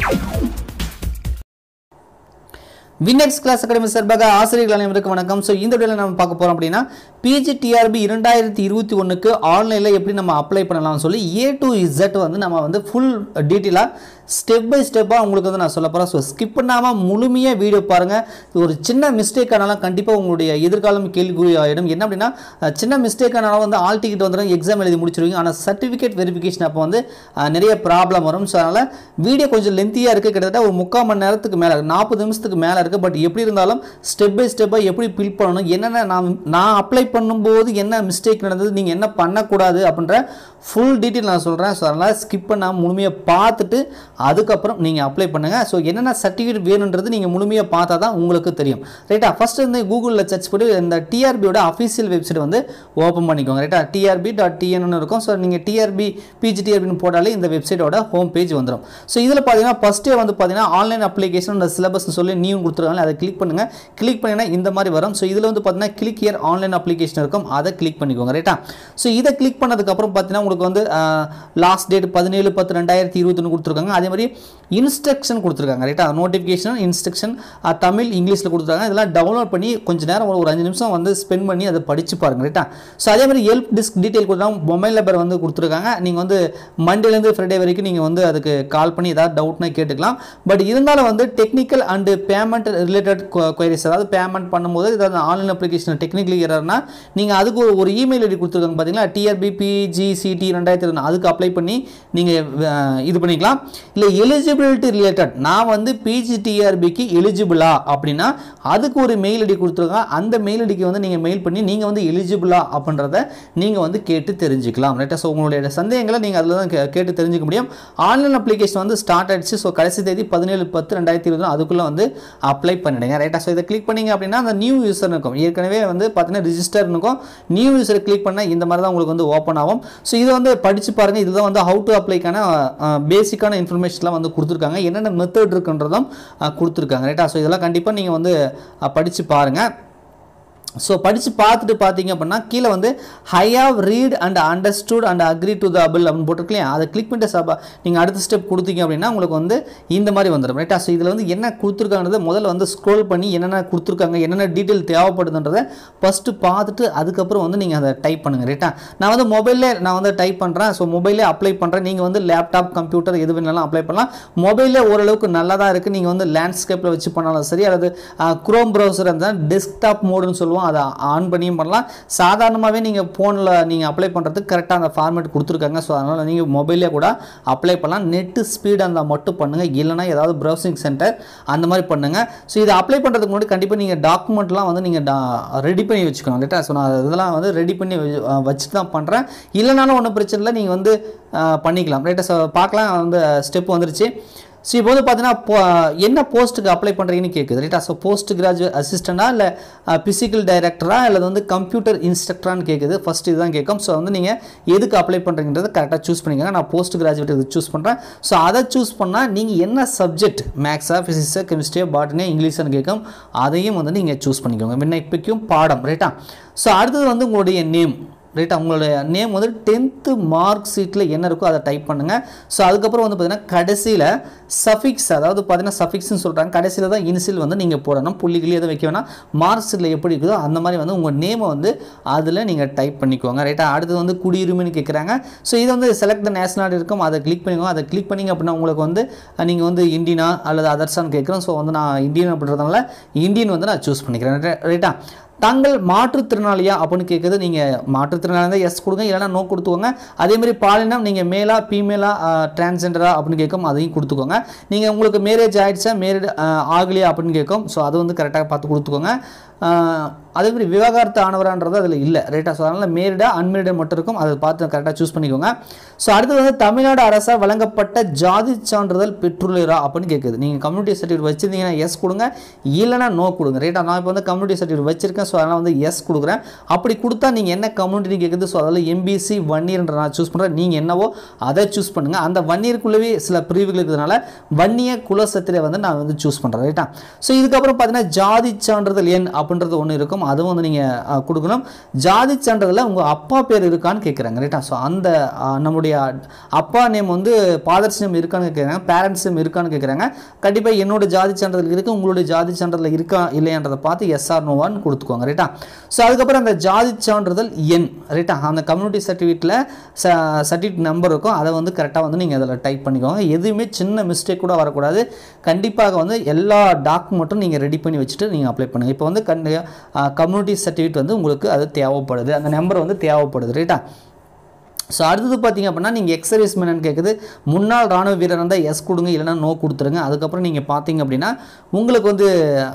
வினெக்ஸ் class academy சார்பாக ஆசிரியர்கள் அனைவருக்கும் வணக்கம் ஸோ இந்த வீடியோவில் நம்ம பார்க்க போகிறோம் அப்படின்னா பிஜி டிஆர்பி இரண்டாயிரத்தி இருபத்தி ஒன்றுக்கு ஆன்லைனில் எப்படி நம்ம அப்ளை பண்ணலாம்னு சொல்லி ஏ டு இசட் வந்து நம்ம வந்து ஃபுல் டீட்டெயிலாக ஸ்டெப் பை ஸ்டெப்பாக உங்களுக்கு வந்து நான் சொல்ல போகிறேன் ஸோ ஸ்கிப் பண்ணாமல் முழுமையாக வீடியோ பாருங்கள் ஒரு சின்ன மிஸ்டேக் ஆனாலும் கண்டிப்பாக உங்களுடைய எதிர்காலம் கேள்விக்குறி ஆகிடும் என்ன அப்படின்னா அஹ், சின்ன மிஸ்டேக் ஆனாலும் வந்து ஆல் டிக்கெட் வந்துடும் எக்ஸாம் எழுதி முடிச்சிருவீங்க ஆனால் சர்டிஃபிகேட் வெரிஃபிகேஷன் அப்போ வந்து அஹ், நிறைய ப்ராப்ளம் வரும் ஸோ அதனால் வீடியோ கொஞ்சம் லென்த்தியாக இருக்குது கிட்டத்தட்ட ஒரு முக்கால் மணி நேரத்துக்கு மேலே நாற்பது நிமிஷத்துக்கு மேலே இருக்குது பட் எப்படி இருந்தாலும் ஸ்டெப் பை ஸ்டெப்பாக எப்படி பில் பண்ணணும் என்னென்ன நான் நான் அப்ளை பண்ணும்போது என்ன மிஸ்டேக் நடந்தது நீங்கள் என்ன பண்ணக்கூடாது அப்படின்ற ஃபுல் டீட்டெயில் நான் சொல்கிறேன் ஸோ அதனால் ஸ்கிப் பண்ணாமல் முழுமையாக பார்த்துட்டு அதுக்கப்புறம் நீங்கள் அப்ளை பண்ணுங்கள் ஸோ என்னென்ன சர்டிஃபிகேட் வேணுன்றது நீங்கள் முழுமையாக பார்த்தா தான் உங்களுக்கு தெரியும் ரைட்டா ஃபஸ்ட்டு வந்து கூகுளில் சர்ச் பண்ணி இந்த டிஆர்பியோட அஃபிஷியல் வெப்சைட் வந்து ஓப்பன் பண்ணிக்கோங்க ரைட்டா டிஆர்பி டாட் டிஎன்னு இருக்கும் ஸோ நீங்கள் டிஆர்பி பிஜிடிஆர்பின்னு போட்டாலே இந்த வெப்சைட்டோட ஹோம் பேஜ் வந்துடும் ஸோ இதில் பார்த்தீங்கன்னா ஃபஸ்ட்டே வந்து பார்த்தீங்கன்னா ஆன்லைன் அப்ளிகேஷன் இந்த சிலபஸ்னு சொல்லி நியூ கொடுத்துருக்காங்க அதை கிளிக் பண்ணுங்கள் கிளிக் பண்ணிங்கன்னா இந்த மாதிரி வரும் ஸோ இதில் வந்து பார்த்தீங்கன்னா கிளிக் இயர் ஆன்லைன் அப்ளிகேஷன் இருக்கும் அதை கிளிக் பண்ணிக்கோங்க ரைட்டா ஸோ இதை கிளிக் பண்ணதுக்கப்புறம் பார்த்தீங்கன்னா உங்களுக்கு வந்து லாஸ்ட் டேட் பதினேழு பத்து ரெண்டாயிரத்தி இருபத்தொன்று கொடுத்துருக்காங்க அதே மாதிரி இன்ஸ்ட்ரக்ஷன் கொடுத்துருக்காங்க ரைட்டா நோட்டிஃபிகேஷன் இன்ஸ்ட்ரக்ஷன் தமிழ் இங்கிலீஷில் கொடுத்துருக்காங்க இதெல்லாம் டவுன்லோட் பண்ணி கொஞ்ச நேரம் ஒரு ஒரு அஞ்சு நிமிஷம் வந்து ஸ்பெண்ட் பண்ணி அதை படிச்சு பாருங்க ரைட்டா ஸோ அதே மாதிரி ஹெல்ப் டிஸ்க் டீட்டெயில் கொடுத்தாங்க மொபைல் நம்பர் வந்து கொடுத்துருக்காங்க நீங்கள் வந்து மண்டேலேருந்து ஃப்ரைடே வரைக்கும் நீங்கள் வந்து அதுக்கு கால் பண்ணி ஏதாவது டவுட்னா கேட்டுக்கலாம் பட் இருந்தாலும் வந்து technical and payment related queries அதாவது பேமெண்ட் பண்ணும்போது ஏதாவது ஆன்லைன் அப்ளிகேஷன் டெக்னிக்கலி எரர்னா நீங்கள் அதுக்கு ஒரு ஒரு இமெயில் ஐடி கொடுத்துருக்காங்க பார்த்தீங்களா டிஆர்பி பிஜிசிடி ரெண்டாயிரத்தி இருபது அதுக்கு அப்ளை பண்ணி நீங்கள் இது பண்ணிக்கலாம் இல்லை எலிஜிபிலிட்டி ரிலேட்டட் நான் வந்து பிஜிடிஆர்பிக்கு எலிஜிபிளா அப்படின்னா அதுக்கு ஒரு மெயில் ஐடி கொடுத்துருக்காங்க அந்த மெயில் ஐடிக்கு வந்து நீங்கள் மெயில் பண்ணி நீங்கள் வந்து எலிஜிபிளா அப்படின்றத நீங்கள் வந்து கேட்டு தெரிஞ்சுக்கலாம் ரைட்டா ஸோ உங்களுடைய சந்தேகங்களை நீங்கள் அதில் தான் கே- கேட்டு தெரிஞ்சுக்க முடியும் ஆன்லைன் அப்ளிகேஷன் வந்து ஸ்டார்ட் ஆயிடுச்சு ஸோ கடைசி தேதி பதினேழு பத்து ரெண்டாயிரத்தி இருபது அதுக்குள்ளே வந்து அப்ளை பண்ணிடுங்க ரைட்டா ஸோ இதை கிளிக் பண்ணீங்க அப்படின்னா அந்த நியூ யூசர் இருக்கும் ஏற்கனவே வந்து பார்த்தீங்கன்னா ரிஜிஸ்டர் இருக்கும் நியூ யூசரை கிளிக் பண்ணால் இந்த மாதிரி தான் உங்களுக்கு வந்து ஓப்பன் ஆகும் ஸோ இதை வந்து படித்து பாருங்கள் இதுதான் வந்து ஹவு டு அப்ளைக்கான பேசிக்கான இன்ஃபர்மேஷன்லாம் வந்து கொடுத்துருக்காங்க என்னென்ன மெத்தட் இருக்குன்றதும் அஹ், கொடுத்துருக்காங்க ரைட்டா ஸோ இதெல்லாம் கண்டிப்பாக நீங்கள் வந்து படித்து பாருங்கள் ஸோ படித்து பார்த்துட்டு பார்த்தீங்க அப்படின்னா கீழே வந்து I have read and understood and agree to the above அப்படின்னு போட்டிருக்கலையா அதை கிளிக் பண்ணிட்டு சபா நீங்கள் அடுத்த ஸ்டெப் கொடுத்தீங்க அப்படின்னா உங்களுக்கு வந்து இந்த மாதிரி வந்துடும் ரைட்டா ஸோ இதில் வந்து என்ன கொடுத்துருக்காங்கிறத முதல்ல வந்து ஸ்க்ரோல் பண்ணி என்னென்ன கொடுத்துருக்காங்க என்னென்ன டீட்டெயில் தேவைப்படுதுன்றதை ஃபஸ்ட்டு பார்த்துட்டு அதுக்கப்புறம் வந்து நீங்கள் அதை டைப் பண்ணுங்கள் ரைட்டா நான் வந்து மொபைல்லே நான் வந்து டைப் பண்ணுறேன் ஸோ மொபைலே அப்ளை பண்ணுறேன் நீங்கள் வந்து லேப்டாப் கம்ப்யூட்டர் எது வேணாலும் அப்ளை பண்ணலாம் மொபைலே ஓரளவுக்கு நல்லா தான் இருக்குது நீங்கள் வந்து லேண்ட்ஸ்கேப்பில் வச்சு பண்ணாலும் சரி அல்லது குரோம் ப்ரௌசர் இருந்தால் டெஸ்க்டாப் மோடுன்னு சொல்லுவோம் அதை ஆன் பண்ணியும் பண்ணலாம் சாதாரணமாகவே நீங்கள் ஃபோனில் நீங்கள் அப்ளை பண்ணுறதுக்கு கரெக்டாக அந்த ஃபார்மேட் கொடுத்துருக்காங்க ஸோ அதனால் நீங்கள் மொபைலே கூட அப்ளை பண்ணலாம் நெட்டு ஸ்பீடாக இருந்தால் மட்டும் பண்ணுங்கள் இல்லைனா ஏதாவது ப்ரௌசிங் சென்டர் அந்த மாதிரி பண்ணுங்கள் ஸோ இதை அப்ளை பண்ணுறதுக்கு முன்னாடி கண்டிப்பாக நீங்கள் டாக்குமெண்ட்லாம் வந்து நீங்கள் ரெடி பண்ணி வச்சுக்கணும் ரைட்டா ஸோ நான் இதெல்லாம் வந்து ரெடி பண்ணி வச்சு- அஹ் வச்சு தான் பண்ணுறேன் இல்லைனாலும் ஒன்றும் பிரச்சனை இல்லை நீங்கள் வந்து அஹ், பண்ணிக்கலாம் ரைட்டா ஸோ பார்க்கலாம் வந்து ஸ்டெப் வந்துருச்சு ஸோ இப்போ வந்து பார்த்தீங்கன்னா போ- என்ன போஸ்ட்டுக்கு அப்ளை பண்ணுறீங்கன்னு கேட்குது ரைட்டா ஸோ போஸ்ட் கிராஜுவேட் அசிஸ்டண்டா இல்லை பிசிக்கல் டைரக்டரா இல்லை வந்து கம்ப்யூட்டர் இன்ஸ்ட்ரக்டரான்னு கேட்குது ஃபர்ஸ்ட் இதுதான் கேட்கும் ஸோ வந்து நீங்கள் எதுக்கு அப்ளை பண்ணுறீங்கிறத கரெக்டாக சூஸ் பண்ணிக்கோங்க நான் போஸ்ட் கிராஜுவேட் இது சூஸ் பண்ணுறேன் ஸோ அதை சூஸ் பண்ணால் நீங்கள் என்ன சப்ஜெக்ட் மேக்ஸா ஃபிசிக்ஸா கெமிஸ்ட்ரியா பாட்டனி இங்கிலீஷ்னு கேட்கும் அதையும் வந்து நீங்கள் சூஸ் பண்ணிக்கோங்க விண்ணப்பிக்கும் பாடம் ரைட்டா ஸோ அடுத்தது வந்து உங்களுடைய நேம் ரைட்டா உங்களுடைய நேம் வந்து டென்த்து மார்க் ஷீட்டில் என்ன இருக்கோ அதை டைப் பண்ணுங்கள் ஸோ அதுக்கப்புறம் வந்து பார்த்தீங்கன்னா கடைசியில் சஃபிக்ஸ் அதாவது பார்த்தீங்கன்னா சஃபிக்ஸ்னு சொல்கிறாங்க கடைசியில் தான் இனிஷியல் வந்து நீங்கள் போடணும் புள்ளிகளி எதுவும் வைக்க வேணாம் மார்க் ஷீட்டில் எப்படி இருக்குதோ அந்த மாதிரி வந்து உங்கள் நேமை வந்து அதில் நீங்கள் டைப் பண்ணிக்கோங்க ரைட்டா அடுத்து வந்து குடியுரிமைன்னு கேட்குறாங்க ஸோ இது வந்து செலக்ட் த நேஷனாலிட்டி இருக்கும் அதை கிளிக் பண்ணிக்கோங்க அதை கிளிக் பண்ணிங்க அப்படின்னா உங்களுக்கு வந்து நீங்கள் வந்து இந்தியனா அல்லது அதர்ஸான்னு கேட்குறோம் ஸோ வந்து நான் இந்தியன் அப்படின்றதுனால இந்தியன் வந்து நான் சூஸ் பண்ணிக்கிறேன் ரைட்டா தாங்கள் மாற்றுத்திறனாளியா அப்படின்னு கேட்குறது நீங்கள் மாற்றுத்திறனாளி இருந்தால் எஸ் கொடுங்க இல்லைனா நோ கொடுத்துக்கோங்க அதே மாதிரி பாலினம் நீங்கள் மேலா ஃபீமேலா டிரான்ஸ்ஜெண்டரா அப்படின்னு கேட்கும் அதையும் கொடுத்துக்கோங்க நீங்கள் உங்களுக்கு மேரேஜ் ஆயிடுச்சா மேரேஜ் ஆகலையா அப்படின்னு கேட்கும் ஸோ அது வந்து கரெக்டாக பார்த்து கொடுத்துக்கோங்க ஆஹ், அதே மாதிரி விவாகரத்து ஆனவரான்றது அதில் இல்லை ரைட்டா ஸோ அதனால் மேரிடா அன்மேரிடா மட்டும் இருக்கும் அதை பார்த்து கரெக்டாக சூஸ் பண்ணிக்கோங்க ஸோ அடுத்து வந்து தமிழ்நாடு அரசால் வழங்கப்பட்ட ஜாதி சான்றிதழ் பெற்றுள்ளீரா அப்படின்னு கேட்குது நீங்கள் கம்யூனிட்டி சர்டிஃபிகேட் வச்சிருந்தீங்கன்னா எஸ் கொடுங்க இல்லைனா நோ கொடுங்க ரைட்டா நான் இப்போ வந்து கம்யூனிட்டி சர்டிஃபிகேட் வச்சிருக்கேன் ஸோ அதனால் வந்து எஸ் கொடுக்குறேன் அப்படி கொடுத்தா நீங்கள் என்ன கம்யூனிட்டி கேட்குது ஸோ அதில் எம்பிசி ஒன் இயர்ன்ற நான் சூஸ் பண்ணுறேன் நீங்கள் என்னவோ அதை சூஸ் பண்ணுங்கள் அந்த ஒன் இயர்க்குள்ளவே சில பிரிவுகள் இருக்கிறதுனால வன்னிய குலசத்திரை வந்து நான் வந்து சூஸ் பண்ணுறேன் ரைட்டா ஸோ இதுக்கப்புறம் பார்த்தீங்கன்னா ஜாதி சான்றிதழ் எண் அப்படின்றது ஒன்று இருக்கும் அதுவும் வந்து நீங்கள் கொடுக்கணும் ஜாதி சான்றிதழில் உங்கள் அப்பா பேர் இருக்கான்னு கேட்குறாங்க ரைட்டா ஸோ அந்த அஹ், நம்முடைய அப்பா நேம் வந்து ஃபாதர்ஸ் நேம் இருக்கான்னு கேட்குறாங்க பேரண்ட்ஸ் நேம் இருக்கான்னு கேட்குறாங்க கண்டிப்பாக என்னோட ஜாதி சான்றிதழ் இருக்குது உங்களுடைய ஜாதி சான்றிதழ் இருக்கா இல்லையான்றதை பார்த்து எஸ்ஆர் நோவான்னு கொடுத்துக்கோங்க ரைட்டா ஸோ அதுக்கப்புறம் அந்த ஜாதி சான்றிதழ் எண் ரைட்டா அந்த கம்யூனிட்டி சர்டிஃபிகேட்டில் சர்டிஃபிகேட் நம்பர் இருக்கும் அதை வந்து கரெக்டாக வந்து நீங்கள் அதில் டைப் பண்ணிக்கோங்க எதுவுமே சின்ன மிஸ்டேக் கூட வரக்கூடாது கண்டிப்பாக வந்து எல்லா டாக்குமெண்ட்டும் நீங்கள் ரெடி பண்ணி வச்சுட்டு நீங்கள் அப்ளை பண்ணுங்கள் இப்போ வந்து கண் கம்யூனிட்டி சர்டிஃபிகேட் வந்து உங்களுக்கு அது தேவைப்படுது அந்த நம்பர் வந்து தேவைப்படுது ரைட்டா ஸோ அடுத்தது பார்த்தீங்க அப்படின்னா நீங்கள் எக்ஸ் சர்வீஸ் மேனு கேட்குது முன்னாள் ராணுவ வீரர் இருந்தால் எஸ் கொடுங்க இல்லைனா நோ கொடுத்துருங்க அதுக்கப்புறம் நீங்கள் பார்த்தீங்க அப்படின்னா உங்களுக்கு வந்து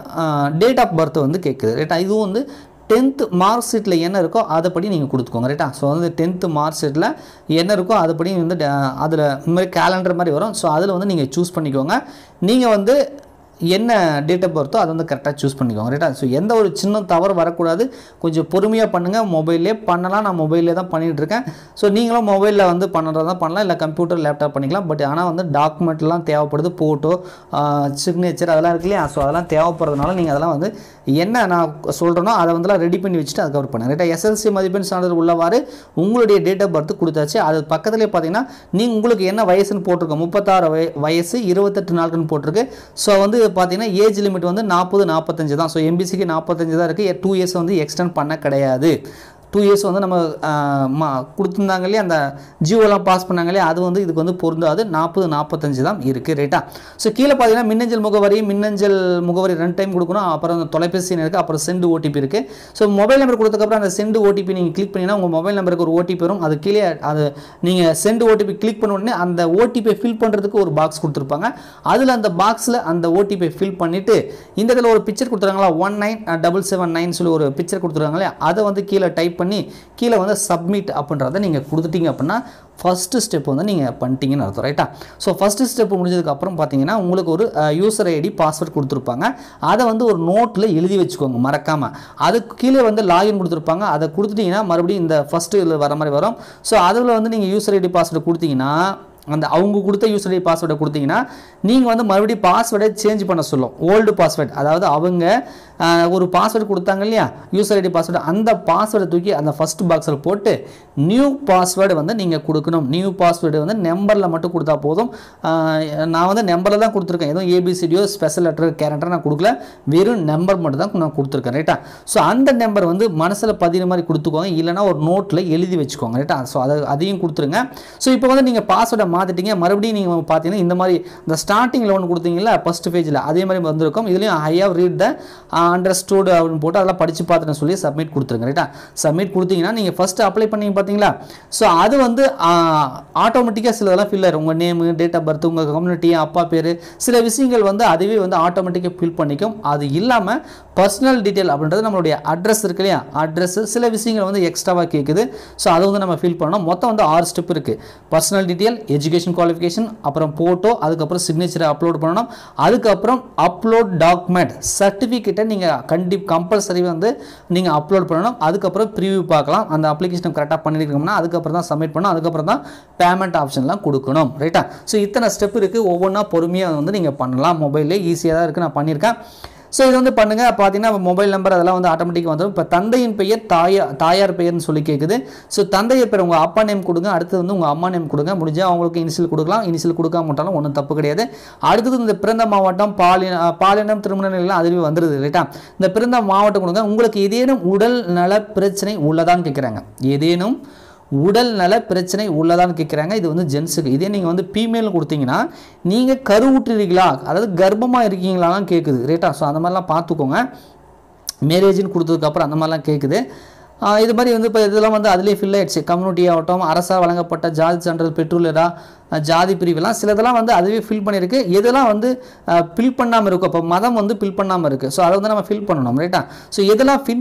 டேட் ஆஃப் பர்த் வந்து கேட்குது ரைட்டா இதுவும் வந்து டென்த்து மார்க் ஷீட்டில் என்ன இருக்கோ அதைப்படி நீங்கள் கொடுத்துக்கோங்க ரைட்டா ஸோ வந்து டென்த்து மார்க் ஷீட்டில் என்ன இருக்கோ அதுபடி வந்து அதில் இந்த மாதிரி கேலண்டர் மாதிரி வரும் ஸோ அதில் வந்து நீங்கள் சூஸ் பண்ணிக்கோங்க நீங்கள் வந்து என்ன டேட் ஆஃப் பர்த்தோ அதை வந்து கரெக்டாக சூஸ் பண்ணிக்கோங்க ரைட்டா ஸோ எந்த ஒரு சின்ன தவறு வரக்கூடாது கொஞ்சம் பொறுமையாக பண்ணுங்கள் மொபைல்லே பண்ணலாம் நான் மொபைல்லே தான் பண்ணிகிட்டு இருக்கேன் ஸோ நீங்களும் மொபைலில் வந்து பண்ணுறதா பண்ணலாம் இல்லை கம்ப்யூட்டர் லேப்டாப் பண்ணிக்கலாம் பட் ஆனால் வந்து டாக்குமெண்ட்லாம் தேவைப்படுது ஃபோட்டோ சிக்னேச்சர் அதெல்லாம் இருக்கு இல்லையா ஸோ அதெல்லாம் தேவைப்படுறதுனால நீங்கள் அதெல்லாம் வந்து என்ன நான் சொல்கிறேனோ அதை வந்துலாம் ரெடி பண்ணி வச்சுட்டு அதுக்கப்புறம் பண்ணுங்க ரைட்டா எஸ்எல்சி மதிப்பெண் சான்றிதழ் உள்ளவாறு உங்களுடைய டேட் ஆஃப் பர்த் கொடுத்தாச்சு அது பக்கத்துலேயே பார்த்தீங்கன்னா நீங்கள் உங்களுக்கு என்ன வயசுன்னு போட்டிருக்கோம் முப்பத்தாறு வய வயசு இருபத்தெட்டு நாட்கள்னு போட்டிருக்கு ஸோ வந்து பார்த்தீங்கன்னா ஏஜ் லிமிட் வந்து நாற்பது நாற்பத்தஞ்சு தான் ஸோ எம்பிசிக்கு நாற்பத்தஞ்சு தான் இருக்குது டூ இயர்ஸ் வந்து எக்ஸ்டெண்ட் பண்ண கிடையாது டூ இயர்ஸ் வந்து நம்ம ஆஹ், மா கொடுத்துருந்தாங்க இல்லையா அந்த ஜியோலாம் பாஸ் பண்ணாங்க இல்லையா அது வந்து இதுக்கு வந்து பொருந்தாது நாற்பது நாற்பத்தஞ்சு தான் இருக்குது ரைட்டா ஸோ கீழே பார்த்தீங்கன்னா மின்னஞ்சல் முகவரி மின்னஞ்சல் முகவரி ரெண்டு டைம் கொடுக்கணும் அப்புறம் அந்த தொலைபேசி எண் இருக்குது அப்புறம் சென்ட் ஓடிபி இருக்குது ஸோ மொபைல் நம்பர் கொடுத்ததுக்கப்புறம் அந்த சென்ட் ஓடிபி நீங்கள் கிளிக் பண்ணிங்கன்னா உங்கள் மொபைல் நம்பருக்கு ஒரு ஓடிபி வரும் அது கீழே அது நீங்கள் சென்ட் ஓடிபி கிளிக் பண்ண உடனே அந்த ஓடிபியை ஃபில் பண்ணுறதுக்கு ஒரு பாக்ஸ் கொடுத்துருப்பாங்க அதில் அந்த பாக்ஸில் அந்த ஓடிபியை ஃபில் பண்ணிவிட்டு இந்த இதில் ஒரு பிக்சர் கொடுத்துருக்காங்களா one nine double seven nine சொல்லி ஒரு பிக்சர் கொடுத்துருக்காங்களே அதை வந்து கீழே டைப் பண்ணி கீழே வந்து சப்மிட் அப்படின்றத நீங்கள் கொடுத்துட்டீங்க அப்படின்னா ஃபஸ்ட்டு ஸ்டெப் வந்து நீங்கள் பண்ணிட்டீங்கன்னு அர்த்தம் ரைட்டா ஸோ ஃபஸ்ட்டு ஸ்டெப் முடிஞ்சதுக்கப்புறம் பார்த்தீங்கன்னா உங்களுக்கு ஒரு யூசர் ஐடி பாஸ்வேர்ட் கொடுத்துருப்பாங்க அதை வந்து ஒரு நோட்டில் எழுதி வச்சுக்கோங்க மறக்காமல் அதுக்கு கீழே வந்து லாகின் கொடுத்துருப்பாங்க அதை கொடுத்துட்டீங்கன்னா மறுபடியும் இந்த ஃபஸ்ட்டு இதில் வர மாதிரி வரும் ஸோ அதில் வந்து நீங்கள் யூசர் ஐடி பாஸ்வேர்டு கொடுத்தீங்கன்னா அந்த அவங்க கொடுத்த யூசர் ஐடி பாஸ்வேர்டை கொடுத்தீங்கன்னா நீங்கள் வந்து மறுபடியும் பாஸ்வேர்டை சேஞ்ச் பண்ண சொல்லும் ஓல்டு பாஸ்வேர்ட் அதாவது அவங்க ஆஹ், ஒரு பாஸ்வேர்டு கொடுத்தாங்க இல்லையா யூசர் ஐடி பாஸ்வேர்டு அந்த பாஸ்வேர்டை தூக்கி அந்த ஃபர்ஸ்ட் பாக்ஸில் போட்டு நியூ பாஸ்வேர்டு வந்து நீங்கள் கொடுக்கணும் நியூ பாஸ்வேர்டு வந்து நம்பரில் மட்டும் கொடுத்தா போதும் ஆஹ், நான் வந்து நம்பரில் தான் கொடுத்துருக்கேன் எதுவும் ஏபிசிடியோ ஸ்பெஷல் லெட்டர் கேரக்டர் நான் கொடுக்கல வெறும் நம்பர் மட்டும் தான் நான் கொடுத்துருக்கேன் ரைட்டா ஸோ அந்த நம்பர் வந்து மனசில் பதிகிற மாதிரி கொடுத்துக்கோங்க இல்லைனா ஒரு நோட்டில் எழுதி வச்சுக்கோங்க ரைட்டா ஸோ அதை அதையும் கொடுத்துருங்க ஸோ இப்போ வந்து நீங்கள் பாஸ்வேர்டை மாற்றிட்டீங்க மறுபடியும் நீங்கள் பார்த்தீங்கன்னா இந்த மாதிரி இந்த ஸ்டார்டிங்கில் ஒன்று கொடுத்தீங்களா ஃபஸ்ட் பேஜில் அதே மாதிரி வந்திருக்கும் இதுலேயும் I have read the understood அப்படின்னு போட்டு அதெல்லாம் படித்து பார்த்துட்டு சொல்லி சப்மிட் கொடுத்துருங்க ரைட்டா சப்மிட் கொடுத்தீங்கன்னா நீங்கள் ஃபஸ்ட்டு அப்ளை பண்ணீங்க பார்த்தீங்களா ஸோ அது வந்து ஆட்டோமேட்டிக்காக சிலதெல்லாம் ஃபில் ஆயிரும் உங்கள் நேமு டேட் ஆஃப் பர்த் உங்கள் கம்யூனிட்டி அப்பா பேர் சில விஷயங்கள் வந்து அதுவே வந்து ஆட்டோமேட்டிக்காக ஃபில் பண்ணிக்கும் அது இல்லாமல் பர்சனல் டீட்டெயில் அப்படின்றது நம்மளுடைய அட்ரஸ் இருக்கு இல்லையா அட்ரஸ் சில விஷயங்கள் வந்து எக்ஸ்ட்ராவாக கேட்குது ஸோ அதை வந்து நம்ம ஃபில் பண்ணணும் மொத்தம் வந்து ஆறு ஸ்டெப் இருக்குது பர்சனல் டீட்டெயில் எஜுகேஷன் குவாலிஃபிகேஷன் அப்புறம் ஃபோட்டோ அதுக்கப்புறம் சிக்னேச்சரை அப்லோட் பண்ணணும் அதுக்கப்புறம் அப்லோட் டாக்குமெண்ட் சர்டிஃபிகேட்டை நீங்கள் கண்டி கம்பல்சரி வந்து நீங்கள் அப்லோட் பண்ணணும் அதுக்கப்புறம் ப்ரிவியூ பார்க்கலாம் அந்த அப்ளிகேஷன் கரெக்டாக பண்ணியிருக்கோம்னா அதுக்கப்புறம் தான் சப்மிட் பண்ணணும் அதுக்கப்புறம் தான் பேமெண்ட் ஆப்ஷன்லாம் கொடுக்கணும் ரைட்டா ஸோ இத்தனை ஸ்டெப் இருக்குது ஒவ்வொன்றா பொறுமையாக வந்து நீங்கள் பண்ணலாம் மொபைல்லே ஈஸியாக தான் இருக்குது நான் பண்ணியிருக்கேன் ஸோ இது வந்து பண்ணுங்கள் பார்த்தீங்கன்னா மொபைல் நம்பர் அதெல்லாம் வந்து ஆட்டோமேட்டிக்காக வந்துடும் இப்போ தந்தையின் பெயர் தாயா தாயார் பெயர்னு சொல்லி கேட்குது ஸோ தந்தையர் பேர் உங்கள் அப்பா நேம் கொடுங்க அடுத்தது வந்து உங்கள் அம்மா நேம் கொடுங்க முடிஞ்சால் அவங்களுக்கு இனிஷியல் கொடுக்கலாம் இனிஷியல் கொடுக்காம விட்டாலும் ஒன்றும் தப்பு கிடையாது அடுத்தது இந்த பிறந்த மாவட்டம் பாலின பாலினம் திருமண நிலையெல்லாம் அதுவே வந்துடுது ரைட்டா இந்த பிறந்த மாவட்டம் கொடுங்க உங்களுக்கு ஏதேனும் உடல் நல பிரச்சனை உள்ளதான்னு கேட்குறாங்க ஏதேனும் உடல் நல பிரச்சனை உள்ளதான்னு கேட்குறாங்க இது வந்து ஜென்ஸுக்கு இதே நீங்கள் வந்து ஃபீமேல் கொடுத்தீங்கன்னா நீங்கள் கருவுற்றுறீங்களா அதாவது கர்ப்பமாக இருக்கீங்களாலாம் கேட்குது ரைட்டா ஸோ அந்த மாதிரிலாம் பார்த்துக்கோங்க மேரேஜ்னு கொடுத்ததுக்கப்புறம் அந்த மாதிரிலாம் கேட்குது ஆஹ் இது மாதிரி வந்து இப்போ இதெல்லாம் வந்து அதிலே ஃபில் ஆயிடுச்சு கம்யூனிட்டி ஆகட்டும் அரசால் வழங்கப்பட்ட ஜாதி சான்றிதழ் பெற்றுள்ளதா அஹ் ஜாதி பிரிவுலாம் சிலதெல்லாம் வந்து அதுவே ஃபில் பண்ணியிருக்கு எதெல்லாம் வந்து ஃபில் பண்ணாமல் இருக்கும் இப்போ மதம் வந்து ஃபில் பண்ணாமல் இருக்குது ஸோ அதை வந்து நம்ம ஃபில் பண்ணணும் ரைட்டா ஸோ எதெல்லாம் ஃபில்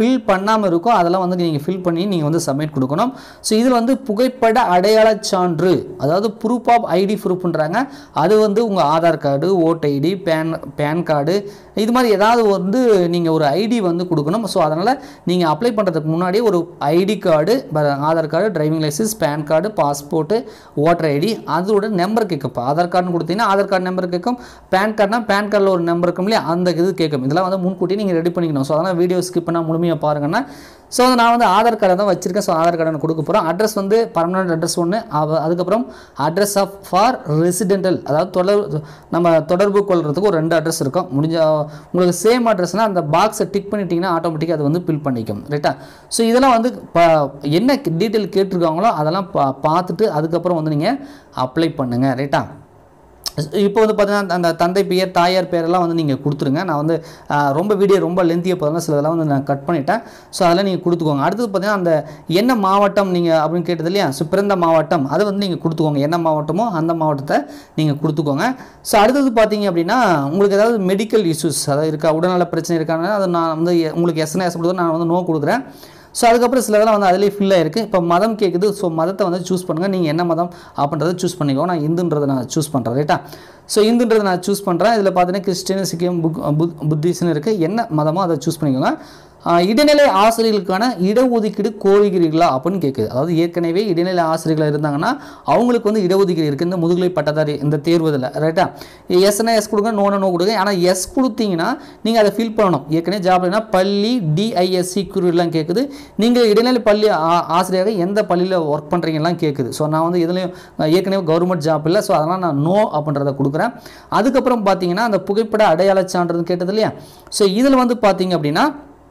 ஃபில் பண்ணாமல் இருக்கோ அதெல்லாம் வந்து நீங்கள் ஃபில் பண்ணி நீங்கள் வந்து சப்மிட் கொடுக்கணும் ஸோ இதில் வந்து புகைப்பட அடையாள சான்று அதாவது ப்ரூஃப் ஆஃப் ஐடி ப்ரூஃப்ன்றாங்க அது வந்து உங்கள் Aadhaar card voter ID PAN PAN card இது மாதிரி ஏதாவது வந்து நீங்கள் ஒரு ஐடி வந்து கொடுக்கணும் ஸோ அதனால் நீங்கள் அப்ளை பண்ணுறதுக்கு முன்னாடி ஒரு ID card Aadhaar card driving licence PAN card passport voter ID அதோட நம்பர் கேட்கும் இப்போ ஆதார் கார்டுன்னு கொடுத்தீங்கன்னா ஆதார் கார்டு நம்பர் கேட்கும் பேன் கார்டுனா பேன் கார்டில் ஒரு நம்பர் இருக்கும் இல்லையா அந்த இது கேட்கும் இதெல்லாம் வந்து முன்கூட்டி நீங்கள் ரெடி பண்ணிக்கணும் ஸோ அதனால் வீடியோ ஸ்கிப் பண்ணால் முழுமையாக பாருங்கன்னா ஸோ நான் வந்து ஆதார் கார்டை தான் வச்சிருக்கேன் ஸோ ஆதார் கார்டை நான் கொடுக்க போகிறோம் அட்ரஸ் வந்து பர்மனன்ட் அட்ரஸ் ஒன்று அதுக்கப்புறம் அட்ரஸ் ஆஃப் ஃபார் ரெசிடென்டல் அதாவது தொடர் நம்ம தொடர்பு கொள்றதுக்கு ஒரு ரெண்டு அட்ரஸ் இருக்கும் முடிஞ்ச உங்களுக்கு சேம் அட்ரஸ்னால் அந்த பாக்ஸை டிக் பண்ணிட்டீங்கன்னா ஆட்டோமேட்டிக்காக அது வந்து ஃபில் பண்ணிக்கும் ரைட்டா ஸோ இதெல்லாம் வந்து ப என்ன டீட்டெயில் கேட்டிருக்காங்களோ அதெல்லாம் பா பார்த்துட்டு அதுக்கப்புறம் வந்து நீங்கள் அப்ளை பண்ணுங்கள் ரைட்டா இப்போ வந்து பார்த்தீங்கன்னா அந்த தந்தை பெயர் தாயார் பேரெல்லாம் வந்து நீங்கள் கொடுத்துருங்க நான் வந்து ஆ, ரொம்ப வீடியோ ரொம்ப லென்த்தியாக போதுங்க சிலதெல்லாம் வந்து நான் கட் பண்ணிட்டேன் ஸோ அதெல்லாம் நீங்கள் கொடுத்துக்கோங்க அடுத்தது பார்த்தீங்கன்னா அந்த என்ன மாவட்டம் நீங்கள் அப்படின்னு கேட்டது இல்லையா ஸோ பிறந்த மாவட்டம் அதை வந்து நீங்கள் கொடுத்துக்கோங்க என்ன மாவட்டமோ அந்த மாவட்டத்தை நீங்கள் கொடுத்துக்கோங்க ஸோ அடுத்தது பார்த்தீங்க அப்படின்னா உங்களுக்கு ஏதாவது மெடிக்கல் இஷ்யூஸ் அதாவது இருக்கா உடல்நல பிரச்சனை இருக்காங்க அதை நான் வந்து உங்களுக்கு எஸ்என்எஸ் எஸ் கொடுக்குறேன் நான் வந்து நோ கொடுக்குறேன் ஸோ அதுக்கப்புறம் சிலதெல்லாம் வந்து அதிலே ஃபில் ஆயிருக்கு இப்போ மதம் கேட்குது ஸோ மதத்தை வந்து சூஸ் பண்ணுங்கள் நீங்கள் என்ன மதம் அப்படின்றத சூஸ் பண்ணிக்கோ நான் இந்துன்றதை நான் சூஸ் பண்ணுறேன் ரைட்டா ஸோ இந்துன்றதை நான் சூஸ் பண்ணுறேன் இதில் பார்த்தீங்கன்னா கிறிஸ்டின் சிக்கியம் புக் புத் புத்திஸ்ட்னு இருக்குது என்ன மதமோ அதை சூஸ் பண்ணிக்கோங்க ஆஹ் இடைநிலை ஆசிரியர்களுக்கான இடஒதுக்கீடு கோருகிறீர்களா அப்படின்னு கேட்குது அதாவது ஏற்கனவே இடைநிலை ஆசிரியர்களாக இருந்தாங்கன்னா அவங்களுக்கு வந்து இடஒதுக்கீடு இருக்குது இந்த முதுகலை பட்டதாரி இந்த தேர்வு இதில் ரைட்டா எஸ்னா எஸ் கொடுங்க நோன நோ கொடுங்க ஆனால் எஸ் கொடுத்தீங்கன்னா நீங்கள் அதை ஃபில் பண்ணணும் ஏற்கனவே ஜாப்னா பள்ளி டிஐஎஸ்சி குருலாம் கேட்குது நீங்கள் இடைநிலை பள்ளி ஆ- ஆசிரியராக எந்த பள்ளியில் ஒர்க் பண்ணுறீங்கலாம் கேட்குது ஸோ நான் வந்து இதுலேயும் ஏற்கனவே கவர்மெண்ட் ஜாப் இல்லை ஸோ அதனால் நான் நோ அப்படின்றத கொடுக்குறேன் அதுக்கப்புறம் பார்த்தீங்கன்னா அந்த புகைப்பட அடையாள சான்றிதழ் கேட்டது இல்லையா ஸோ இதில் வந்து பார்த்தீங்க அப்படின்னா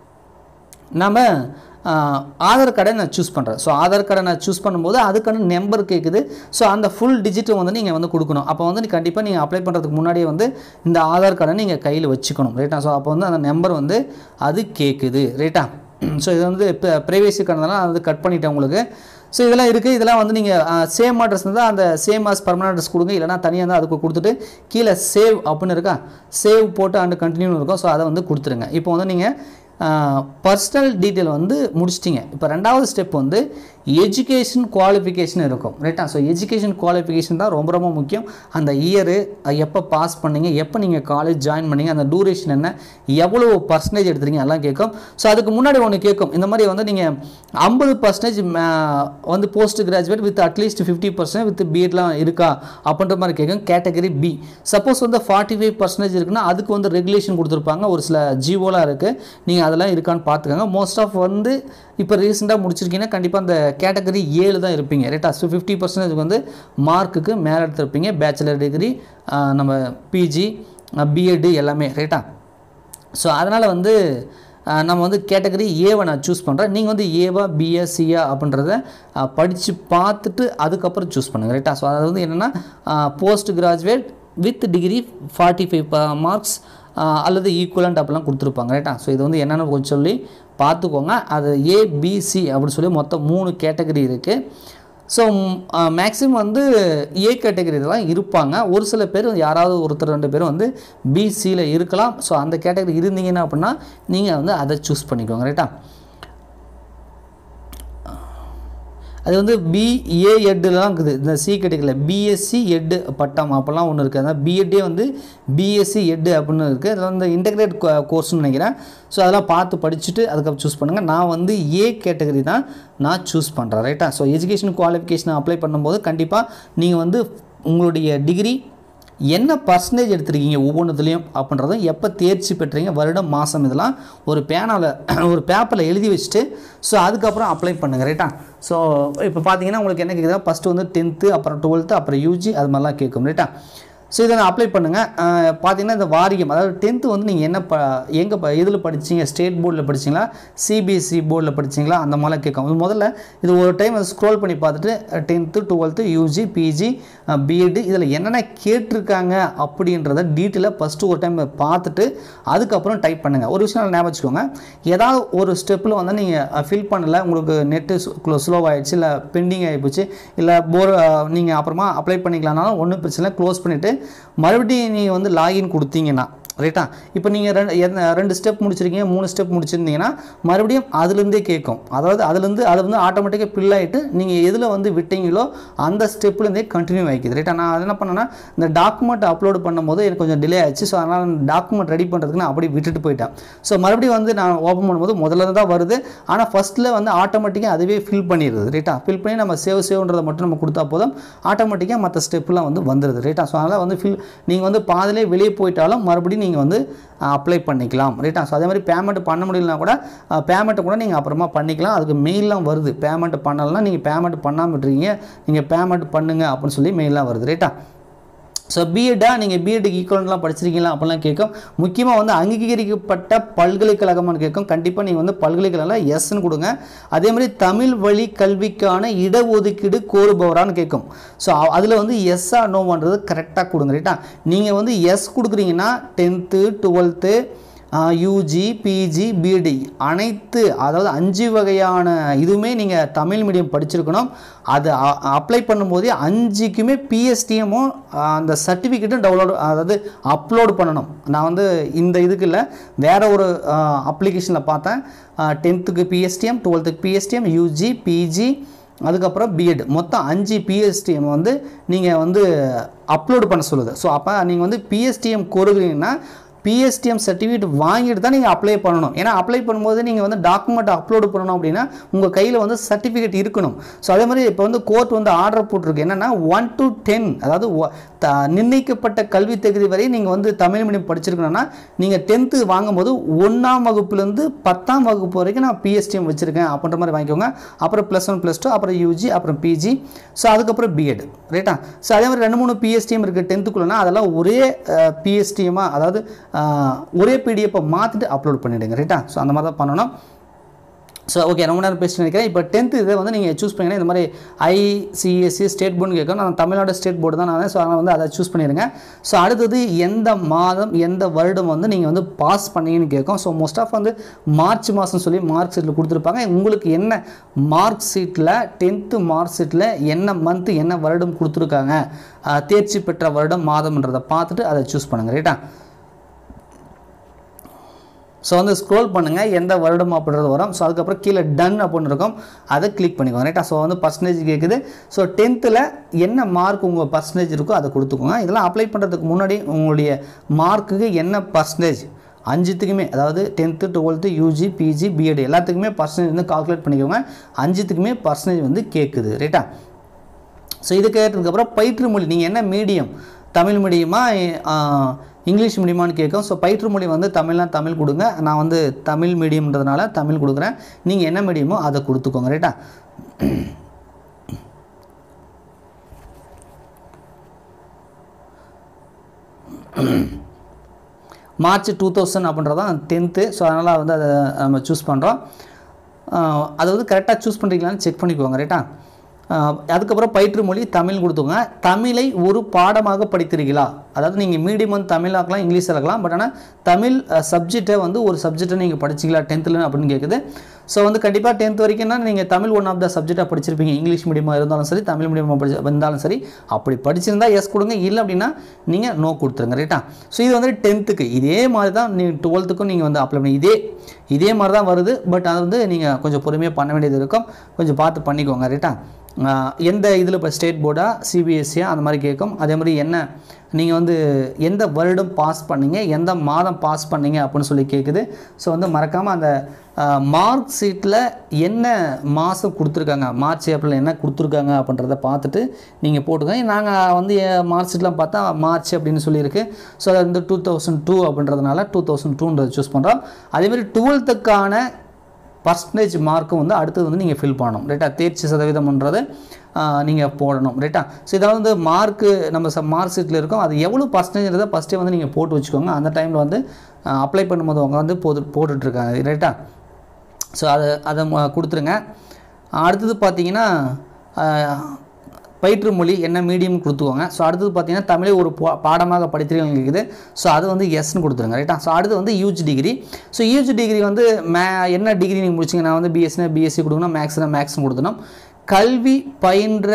நம்ம ஆஹ், ஆதார் கார்டை நான் சூஸ் பண்ணுறேன் ஸோ ஆதார் கார்டை நான் சூஸ் பண்ணும்போது அதுக்கான நம்பர் கேட்குது ஸோ அந்த ஃபுல் டிஜிட்டை வந்து நீங்கள் வந்து கொடுக்கணும் அப்போ வந்து கண்டிப்பாக நீங்கள் அப்ளை பண்ணுறதுக்கு முன்னாடியே வந்து இந்த ஆதார் கார்டை நீங்கள் கையில் வச்சுக்கணும் ரைட்டா ஸோ அப்போ வந்து அந்த நம்பர் வந்து அது கேட்குது ரைட்டா ஸோ இது வந்து இப்போ ப்ரைவேசிக்கானதெல்லாம் அது கட் பண்ணிட்டேன் உங்களுக்கு ஸோ இதெல்லாம் இருக்குது இதெல்லாம் வந்து நீங்கள் சேம் அட்ரஸ் இருந்தால் அந்த சேம் ஆஸ் பர்மனன்ட் அட்ரஸ் கொடுங்க இல்லைனா தனியாக இருந்தால் அதுக்கு கொடுத்துட்டு கீழே சேவ் அப்படின்னு இருக்கா சேவ் போட்டு அண்டு கண்டினியூ இருக்கும் ஸோ அதை வந்து கொடுத்துருங்க இப்போ வந்து நீங்கள் பர்சனல் டீட்டெயில் வந்து முடிச்சிட்டிங்க இப்போ ரெண்டாவது ஸ்டெப் வந்து எஜுகேஷன் குவாலிஃபிகேஷன் இருக்கும் ரைட்டா ஸோ எஜுகேஷன் குவாலிஃபிகேஷன் தான் ரொம்ப ரொம்ப முக்கியம் அந்த இயரு எப்போ பாஸ் பண்ணீங்க எப்போ நீங்கள் காலேஜ் ஜாயின் பண்ணீங்க அந்த டூரேஷன் என்ன எவ்வளோ பர்சன்டேஜ் எடுத்துறீங்க எல்லாம் கேட்கும் ஸோ அதுக்கு முன்னாடி ஒன்று கேட்கும் இந்த மாதிரி வந்து நீங்கள் ஐம்பது பர்சன்டேஜ் வந்து post graduate with at least fifty percent with பிஎட்லாம் இருக்கா அப்படின்ற மாதிரி கேட்கும் கேட்டகரி பி சப்போஸ் வந்து ஃபார்ட்டி ஃபைவ் பர்சன்டேஜ் இருக்குன்னா அதுக்கு வந்து ரெகுலேஷன் கொடுத்துருப்பாங்க ஒரு சில ஜிஓலாம் இருக்குது நீங்கள் அதெல்லாம் இருக்கான்னு பார்த்துக்கோங்க மோஸ்ட் ஆஃப் வந்து இப்போ ரீசெண்டாக முடிச்சிருக்கீங்கன்னா கண்டிப்பாக அந்த கேட்டகரி ஏழு தான் இருப்பீங்க ரைட்டா ஸோ ஃபிஃப்டி பர்சன்டேஜ் வந்து மார்க்குக்கு மேலே எடுத்திருப்பீங்க பேச்சுலர் டிகிரி நம்ம பிஜி பிஎட் எல்லாமே ரைட்டா ஸோ அதனால் வந்து அஹ், நம்ம வந்து கேட்டகரி ஏவை நான் சூஸ் பண்ணுறேன் நீங்கள் வந்து ஏவா பிஏ சியா அப்படின்றத படித்து பார்த்துட்டு அதுக்கப்புறம் சூஸ் பண்ணுங்கள் ரைட்டா ஸோ அது வந்து என்னென்னா post graduate with degree forty five marks அல்லது ஈக்குவலண்ட் அப்படிலாம் கொடுத்துருப்பாங்க ரைட்டா ஸோ இது வந்து என்னென்னு கொஞ்சம் சொல்லி பார்த்துக்கோங்க அது ஏபிசி அப்படின்னு சொல்லி மொத்தம் மூணு கேட்டகரி இருக்குது ஸோ மேக்ஸிமம் வந்து ஏ கேட்டகரி தான் இருப்பாங்க ஒரு சில பேர் யாராவது ஒருத்தர் ரெண்டு பேரும் வந்து பிசியில் இருக்கலாம் ஸோ அந்த கேட்டகரி இருந்தீங்கன்னா அப்படின்னா நீங்கள் வந்து அதை சூஸ் பண்ணிக்கோங்க ரைட்டா அது வந்து பிஏ எட்டுலாம் இருக்குது இந்த சி கேட்டகரியில் பிஎஸ்சி எட்டு பட்டம் அப்போல்லாம் ஒன்று இருக்குது அதான் பிஎட்டே வந்து பிஎஸ்சி எட்டு அப்படின்னு இருக்குது அதில் வந்து இன்டெகிரேட் கோர்ஸ்னு நினைக்கிறேன் ஸோ அதெல்லாம் பார்த்து படிச்சுட்டு அதுக்கப்புறம் சூஸ் பண்ணுங்கள் நான் வந்து ஏ கேட்டகரி தான் நான் சூஸ் பண்ணுறேன் ரைட்டா ஸோ எஜுகேஷன் குவாலிஃபிகேஷன் அப்ளை பண்ணும்போது கண்டிப்பாக நீங்கள் வந்து உங்களுடைய டிகிரி என்ன பர்சன்டேஜ் எடுத்திருக்கீங்க ஒவ்வொன்றுத்துலேயும் அப்படின்றதும் எப்போ தேர்ச்சி பெற்றீங்க வருடம் மாதம் இதெல்லாம் ஒரு பேனாவில் ஒரு பேப்பரில் எழுதி வச்சுட்டு ஸோ அதுக்கப்புறம் அப்ளை பண்ணுங்கள் ரைட்டா ஸோ இப்போ பார்த்தீங்கன்னா உங்களுக்கு என்ன கேட்குதா ஃபஸ்ட்டு வந்து டென்த்து அப்புறம் டுவெல்த்து அப்புறம் யூஜி அது மாதிரிலாம் கேட்கும் ரைட்டா ஸோ இதை நான் அப்ளை பண்ணுங்கள் பார்த்தீங்கன்னா இந்த வாரியம் அதாவது டென்த்து வந்து நீங்கள் என்ன ப எங்கே ப இதில் படிச்சீங்க ஸ்டேட் போர்டில் படிச்சீங்களா சிபிஎஸ்சி போர்டில் படிச்சீங்களா அந்த மாதிரிலாம் கேட்கும் இது முதல்ல இது ஒரு டைம் ஸ்க்ரோல் பண்ணி பார்த்துட்டு tenth twelfth UG PG BEd இதில் என்னென்ன கேட்டிருக்காங்க அப்படின்றத டீட்டெயிலாக ஃபஸ்ட்டு ஒரு டைம் பார்த்துட்டு அதுக்கப்புறம் டைப் பண்ணுங்கள் ஒரு விஷயம் ஞாபகம் வச்சுக்கோங்க ஏதாவது ஒரு ஸ்டெப்பில் வந்து நீங்கள் ஃபில் பண்ணல உங்களுக்கு நெட்டு ஸ்லோ ஆகிடுச்சு இல்லை பெண்டிங் ஆகிப்போச்சு இல்லை போர் நீங்கள் அப்புறமா அப்ளை பண்ணிக்கலாம்னாலும் ஒன்றும் பிரச்சனை இல்லை க்ளோஸ் பண்ணிவிட்டு மறுபடியும் நீங்கள் வந்து லாகின் கொடுத்தீங்கன்னா ரைட்டா இப்போ நீங்கள் ரெண்டு எந்த- ரெண்டு ஸ்டெப் முடிச்சிருக்கீங்க மூணு ஸ்டெப் முடிச்சிருந்தீங்கன்னா மறுபடியும் அதுலேருந்தே கேட்கும் அதாவது அதுலேருந்து அது வந்து ஆட்டோமேட்டிக்காக ஃபில் ஆகிட்டு நீங்கள் எதில் வந்து விட்டீங்களோ அந்த ஸ்டெப்லேருந்தே கண்டினியூ ஆகிக்குது ரைட்டா நான் அது என்ன பண்ணேன்னா இந்த டாக்குமெண்ட் அப்லோட் பண்ணும்போது எனக்கு கொஞ்சம் டிலே ஆயிடுச்சு ஸோ அதனால் டாக்குமெண்ட் ரெடி பண்ணுறதுக்கு நான் அப்படியே விட்டுட்டு போயிட்டேன் ஸோ மறுபடியும் வந்து நான் ஓப்பன் பண்ணும்போது முதல்ல இருந்து தான் வருது ஆனால் ஃபஸ்ட்டில் வந்து ஆட்டோமேட்டிக்காக அதுவே ஃபில் பண்ணிடுது ரைட்டா ஃபில் பண்ணி நம்ம சேவ் சேவ்ன்றதை மட்டும் நம்ம கொடுத்தா போதும் ஆட்டோமேட்டிக்காக மற்ற ஸ்டெப்லாம் வந்து வந்துடுது ரைட்டா ஸோ அதனால் வந்து ஃபில் நீங்கள் வந்து பாதிலே வெளியே போயிட்டாலும் மறுபடியும் நீங்கள் வந்து அப்ளை பண்ணிக்கலாம் ரைட்டா ஸோ அதே மாதிரி பேமெண்ட் பண்ண முடியலனா கூட பேமெண்ட்டை கூட நீங்கள் அப்புறமா பண்ணிக்கலாம் அதுக்கு மெயிலாம் வருது பேமெண்ட் பண்ணலைன்னா நீங்கள் பேமெண்ட் பண்ணாமல் விட்டுருக்கீங்க நீங்கள் பேமெண்ட் பண்ணுங்க அப்படின்னு சொல்லி மெயிலாம் வருது ரைட்டா ஸோ பிஎட்டா நீங்கள் பிஎட்டுக்கு ஈக்குவலண்ட்லாம் படிச்சிருக்கீங்களா அப்படிலாம் கேட்கும் முக்கியமாக வந்து அங்கீகரிக்கப்பட்ட பல்கலைக்கழகம்னு கேட்கும் கண்டிப்பாக நீங்கள் வந்து பல்கலைக்கழகம் எஸ்ன்னு கொடுங்க அதே மாதிரி தமிழ் வழி கல்விக்கான இடஒதுக்கீடு கோருபவரான்னு கேட்கும் ஸோ அதில் வந்து எஸ்ஸா நோன்றது கரெக்டாக கொடுங்க ரைட்டா நீங்கள் வந்து எஸ் கொடுக்குறீங்கன்னா டென்த்து டுவெல்த்து யூஜி பிஜி பிடி அனைத்து அதாவது அஞ்சு வகையான இதுவுமே நீங்கள் தமிழ் மீடியம் படிச்சிருக்கணும் அது அப்ளை பண்ணும்போதே அஞ்சுக்குமே பிஎஸ்டிஎம்மும் அந்த சர்டிஃபிகேட்டும் டவுன்லோட் அதாவது அப்லோட் பண்ணணும் நான் வந்து இந்த இதுக்கு இல்லை வேற ஒரு அப்ளிகேஷனில் பார்த்தேன் டென்த்துக்கு பிஎஸ்டிஎம் டுவெல்த்துக்கு பிஎஸ்டிஎம் யூஜி பிஜி அதுக்கப்புறம் பிஎட் மொத்தம் அஞ்சு பிஎஸ்டிஎம் வந்து நீங்கள் வந்து அப்லோட் பண்ண சொல்லுது ஸோ அப்போ நீங்கள் வந்து பிஎஸ்டிஎம் கோருகிறீங்கன்னா பிஎஸ்டிஎம் சர்டிஃபிகேட் வாங்கிட்டு தான் நீங்கள் அப்ளை பண்ணணும் ஏன்னா அப்ளை பண்ணும்போது நீங்கள் வந்து டாக்குமெண்ட் அப்லோடு பண்ணணும் அப்படின்னா உங்கள் கையில் வந்து சர்டிஃபிகேட் இருக்கணும் ஸோ அதே மாதிரி இப்போ வந்து கோர்ட் வந்து ஆர்டர் போட்டிருக்கு என்னென்னா ஒன் டு டென் அதாவது ஒ- த- நிர்ணயிக்கப்பட்ட கல்வி தகுதி வரை நீங்கள் வந்து தமிழ் மீடியம் படிச்சிருக்கணும்னா நீங்கள் டென்த்து வாங்கும்போது ஒன்றாம் வகுப்புலேருந்து பத்தாம் வகுப்பு வரைக்கும் நான் பிஎஸ்டிஎம் வச்சுருக்கேன் அப்படின்ற மாதிரி வாங்கிக்கோங்க அப்புறம் ப்ளஸ் ஒன் ப்ளஸ் டூ அப்புறம் யூஜி அப்புறம் பிஜி ஸோ அதுக்கப்புறம் பிஎட் ரைட்டா ஸோ அதே மாதிரி ரெண்டு மூணு பிஎஸ்டிஎம் இருக்குது டென்த்துக்குள்ளனா அதெல்லாம் ஒரே பிஎஸ்டிஎம்மாக அதாவது அஹ், ஒரே பிடிஎஃப்பை மாற்றிட்டு அப்லோட் பண்ணிவிடுங்க ரைட்டா ஸோ அந்த மாதிரி தான் பண்ணணும் ஸோ ஓகே ரொம்ப நேரம் பேசிட்டு நினைக்கிறேன் இப்போ டென்த்து இதை வந்து நீங்கள் சூஸ் பண்ணிங்கன்னா இந்த மாதிரி ஐசிஎஸ்சி ஸ்டேட் போர்டுன்னு கேட்கும் நான் தமிழ்நாடு ஸ்டேட் போர்டு தான் நான் ஸோ அதனால் வந்து அதை சூஸ் பண்ணிடுங்க ஸோ அடுத்தது எந்த மாதம் எந்த வருடம் வந்து நீங்கள் வந்து பாஸ் பண்ணீங்கன்னு கேட்கும் ஸோ மோஸ்ட் ஆஃப் வந்து மார்ச் மாதம் சொல்லி மார்க் ஷீட்டில் கொடுத்துருப்பாங்க உங்களுக்கு என்ன மார்க் ஷீட்டில் டென்த்து மார்க் ஷீட்டில் என்ன மந்த்து என்ன வருடம் கொடுத்துருக்காங்க அஹ், தேர்ச்சி பெற்ற வருடம் மாதம்ன்றதை பார்த்துட்டு அதை சூஸ் பண்ணுங்கள் ரைட்டா ஸோ வந்து ஸ்க்ரோல் பண்ணுங்கள் எந்த வருடம் அப்படின்றது வரும் ஸோ அதுக்கப்புறம் கீழே டன் அப்படின்னு இருக்கும் அதை கிளிக் பண்ணிக்கோங்க ரைட்டா ஸோ வந்து பர்சன்டேஜ் கேட்குது ஸோ டென்த்தில் என்ன மார்க் உங்கள் பர்சன்டேஜ் இருக்கோ அதை கொடுத்துக்கோங்க இதெல்லாம் அப்ளை பண்ணுறதுக்கு முன்னாடி உங்களுடைய மார்க்குக்கு என்ன பர்சன்டேஜ் அஞ்சுத்துக்குமே அதாவது tenth twelfth UG PG BEd எல்லாத்துக்குமே பர்சன்டேஜ் வந்து கால்குலேட் பண்ணிக்கோங்க அஞ்சுத்துக்குமே பர்சன்டேஜ் வந்து கேட்குது ரைட்டா ஸோ இது கேட்டதுக்கப்புறம் பயிற்று மொழி நீங்கள் என்ன மீடியம் தமிழ் மீடியமா அஹ், இங்கிலீஷ் மீடியமான்னு கேட்கும் ஸோ பயிற்று மொழி வந்து தமிழ்னா தமிழ் கொடுங்க நான் வந்து தமிழ் மீடியம்ன்றதுனால தமிழ் கொடுக்குறேன் நீங்கள் என்ன மீடியமோ அதை கொடுத்துக்கோங்க ரைட்டா மார்ச் டூ தௌசண்ட் அப்படின்றதான் டென்த்து ஸோ அதனால் வந்து அதை நம்ம சூஸ் பண்ணுறோம் அதை வந்து கரெக்டாக சூஸ் பண்ணுறீங்களான்னு செக் பண்ணிக்கோங்க ரைட்டா ஆஹ் அதுக்கப்புறம் பயிற்று மொழி தமிழ் கொடுத்துங்க தமிழை ஒரு பாடமாக படித்திருக்கீங்களா அதாவது நீங்கள் மீடியம் வந்து தமிழ் ஆக்கலாம் இங்கிலீஷ் ஆக்கலாம் பட் ஆனால் தமிழ் சப்ஜெக்டை வந்து ஒரு சப்ஜெக்டை நீங்கள் படிச்சிங்களா டென்த்தில் அப்படின்னு கேட்குது ஸோ வந்து கண்டிப்பாக டென்த் வரைக்கும்னா நீங்கள் தமிழ் ஒன் ஆஃப் த சப்ஜெக்டாக படிச்சிருப்பீங்க இங்கிலீஷ் மீடியமாக இருந்தாலும் சரி தமிழ் மீடியமாக படிச்சு வந்தாலும் சரி அப்படி படிச்சிருந்தா எஸ் கொடுங்க இல்லை அப்படின்னா நீங்கள் நோ கொடுத்துருங்க ரைட்டா ஸோ இது வந்து டென்த்துக்கு இதே மாதிரி தான் நீங்கள் டுவெல்த்துக்கும் நீங்கள் வந்து அப்ளை பண்ணி இதே இதே மாதிரி தான் வருது பட் அது வந்து நீங்கள் கொஞ்சம் பொறுமையாக பண்ண வேண்டியது இருக்கும் கொஞ்சம் பார்த்து பண்ணிக்கோங்க ரைட்டா ஆஹ் எந்த இதில் இப்போ ஸ்டேட் போர்டா சிபிஎஸ்சியா அந்த மாதிரி கேட்கும் அதே மாதிரி என்ன நீங்கள் வந்து எந்த வருடம் பாஸ் பண்ணீங்க எந்த மாதம் பாஸ் பண்ணீங்க அப்படின்னு சொல்லி கேட்குது ஸோ வந்து மறக்காமல் அந்த மார்க் ஷீட்டில் என்ன மாதம் கொடுத்துருக்காங்க மார்ச் ஏப்ரல் என்ன கொடுத்துருக்காங்க அப்படின்றத பார்த்துட்டு நீங்கள் போட்டுக்கோங்க நாங்கள் வந்து மார்க் ஷீட்லாம் பார்த்தா மார்ச் அப்படின்னு சொல்லியிருக்கு ஸோ அது வந்து டூ தௌசண்ட் டூ அப்படின்றதுனால டூ தௌசண்ட் டூன்றது சூஸ் பண்ணுறோம் அதேமாதிரி டுவெல்த்துக்கான பர்சன்டேஜ் மார்க்கும் வந்து அடுத்தது வந்து நீங்கள் ஃபில் பண்ணணும் ரைட்டா தேர்ச்சி சதவீதம்ன்றது நீங்கள் போடணும் ரைட்டா ஸோ இதில் வந்து மார்க்கு நம்ம ச மார்க் ஷீட்டில் இருக்கும் அது எவ்வளோ பர்சன்டேஜ்ன்றதை ஃபஸ்ட்டே வந்து நீங்கள் போட்டு வச்சுக்கோங்க அந்த டைமில் வந்து அப்ளை பண்ணும்போது அவங்க வந்து போட்டு போட்டுட்ருக்காங்க ரைட்டா ஸோ அதை அதை ம- கொடுத்துருங்க அடுத்தது பார்த்தீங்கன்னா ஆஹ், பயிற்று மொழி என்ன மீடியம் கொடுத்துக்கோங்க ஸோ அடுத்தது பார்த்தீங்கன்னா தமிழை ஒரு பா- பாடமாக படித்திருக்கீங்க இருக்குது ஸோ அது வந்து எஸ்ன்னு கொடுத்துருங்க ரைட்டா ஸோ அடுத்து வந்து UG degree so UG degree வந்து மே என்ன டிகிரி நீங்கள் முடிச்சிங்க நான் வந்து பிஎஸ்சினா பிஎஸ்சி கொடுக்கணும் மேக்ஸ்னா மேக்ஸ்னு கொடுக்கணும் கல்வி பயின்ற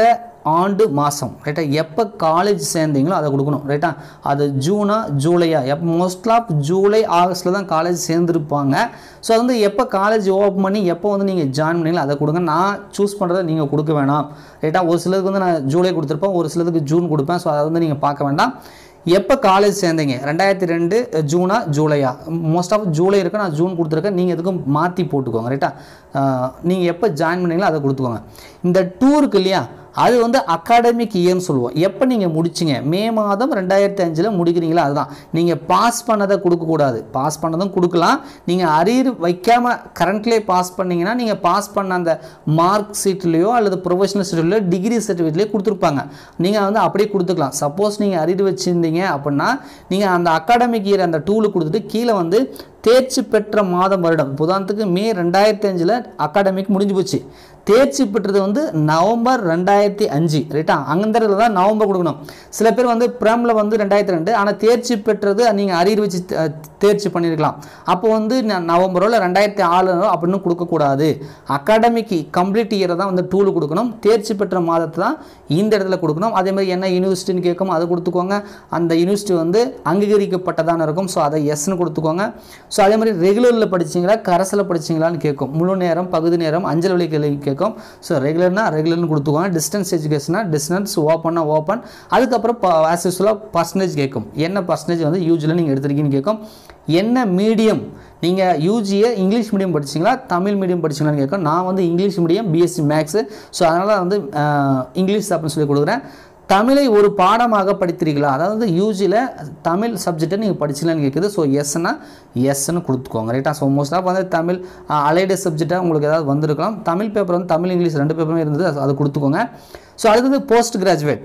ஆண்டு மாதம் ரைட்டா எப்போ காலேஜ் சேர்ந்தீங்களோ அதை கொடுக்கணும் ரைட்டா அது ஜூனா ஜூலையா எப்போ மோஸ்ட் ஆஃப் ஜூலை ஆகஸ்ட்டில் தான் காலேஜ் சேர்ந்துருப்பாங்க ஸோ அது வந்து எப்போ காலேஜ் ஓப்பன் பண்ணி எப்போ வந்து நீங்கள் ஜாயின் பண்ணீங்களோ அதை கொடுங்க நான் சூஸ் பண்ணுறதை நீங்கள் கொடுக்க வேணாம் ரைட்டா ஒரு சிலருக்கு வந்து நான் ஜூலை கொடுத்துருப்பேன் ஒரு சிலருக்கு ஜூன் கொடுப்பேன் ஸோ அதை வந்து நீங்கள் பார்க்க வேண்டாம் எப்போ காலேஜ் சேர்ந்தீங்க ரெண்டாயிரத்தி ரெண்டு ஜூனா ஜூலையா மோஸ்ட் ஆஃப் ஜூலை இருக்கு நான் ஜூன் கொடுத்துருக்கேன் நீங்கள் எதுக்கும் மாற்றி போட்டுக்கோங்க ரைட்டா நீங்கள் எப்போ ஜாயின் பண்ணீங்களோ அதை கொடுத்துக்கோங்க இந்த டூருக்கு இல்லையா அது வந்து அகாடமிக் இயர்னு சொல்லுவோம் எப்போ நீங்கள் முடிச்சிங்க மே மாதம் ரெண்டாயிரத்தி அஞ்சில் முடிக்கிறீங்களா அதுதான் நீங்கள் பாஸ் பண்ணதை கொடுக்கக்கூடாது பாஸ் பண்ணதும் கொடுக்கலாம் நீங்கள் அரியர் வைக்காமல் கரண்ட்லேயே பாஸ் பண்ணீங்கன்னா நீங்கள் பாஸ் பண்ண அந்த மார்க் சீட்லேயோ அல்லது ப்ரொஃபஷனல் சீட்லையோ டிகிரி சர்டிஃபிகேட்லேயோ கொடுத்துருப்பாங்க நீங்கள் வந்து அப்படியே கொடுத்துக்கலாம் சப்போஸ் நீங்கள் அரியர் வச்சுருந்தீங்க அப்படின்னா நீங்கள் அந்த அகாடமிக் இயர் அந்த டூலு கொடுத்துட்டு கீழே வந்து தேர்ச்சி பெற்ற மாதம் வருடம் உதாரணத்துக்கு மே ரெண்டாயிரத்தி அஞ்சில் அகாடமிக் முடிஞ்சு போச்சு தேர்ச்சி பெற்றது வந்து நவம்பர் ரெண்டாயிரத்தி அஞ்சு ரைட்டா அந்த இடத்துல தான் நவம்பர் கொடுக்கணும் சில பேர் வந்து ப்ரமில் வந்து ரெண்டாயிரத்தி ரெண்டு ஆனால் தேர்ச்சி பெற்றது நீங்கள் அரியர் வச்சு தே- தேர்ச்சி பண்ணியிருக்கலாம் அப்போ வந்து ந- நவம்பரோ இல்லை ரெண்டாயிரத்தி ஆறுனோ அப்படின்னு கொடுக்கக்கூடாது அகாடமிக் கம்ப்ளீட் இயரை தான் வந்து டூலு கொடுக்கணும் தேர்ச்சி பெற்ற மாதத்தை தான் இந்த இடத்துல கொடுக்கணும் அதே மாதிரி என்ன யூனிவர்சிட்டின்னு கேட்கும் அதை கொடுத்துக்கோங்க அந்த யூனிவர்சிட்டி வந்து அங்கீகரிக்கப்பட்டதான இருக்கும் ஸோ அதை எஸ்ன்னு கொடுத்துக்கோங்க ஸோ அதே மாதிரி ரெகுலரில் படிச்சீங்களா கரஸில் படிச்சீங்களான்னு கேட்கும் முழு நேரம் பகுதி நேரம் அஞ்சல் வழி கேள்வி கேட்கும் ஸோ ரெகுலர்னா ரெகுலர்னு கொடுத்துக்கோங்க டிஸ்டன்ஸ் எஜுகேஷனா டிஸ்டன்ஸ் ஓப்பன்னா ஓப்பன் அதுக்கப்புறம் ஆஸ் யூஸ்வலாக பர்சன்டேஜ் கேட்கும் என்ன பர்சன்டேஜ் வந்து யூஜியில் நீங்கள் எடுத்திருக்கீங்கன்னு கேட்கும் என்ன மீடியம் நீங்கள் யூஜியை இங்கிலீஷ் மீடியம் படிச்சீங்களா தமிழ் மீடியம் படிச்சீங்களான்னு கேட்கும் நான் வந்து English medium BSc maths so அதனால் வந்து அஹ், இங்கிலீஷ் அப்படின்னு சொல்லி கொடுக்குறேன் தமிழை ஒரு பாடமாக படித்திருக்கீங்களா அதாவது யூஜியில் தமிழ் சப்ஜெக்டை நீங்கள் படிச்சீங்களான்னு கேட்குது ஸோ எஸ்னா எஸ்ன்னு கொடுத்துக்கோங்க ரைட்டா ஸோ மோஸ்ட் ஆஃப் வந்து தமிழ் அலைடு சப்ஜெக்டாக உங்களுக்கு ஏதாவது வந்திருக்கலாம் தமிழ் பேப்பர் வந்து தமிழ் இங்கிலீஷ் ரெண்டு பேப்பருமே இருந்தது அது- அது கொடுத்துக்கோங்க ஸோ அடுத்தது போஸ்ட் கிராஜுவேட்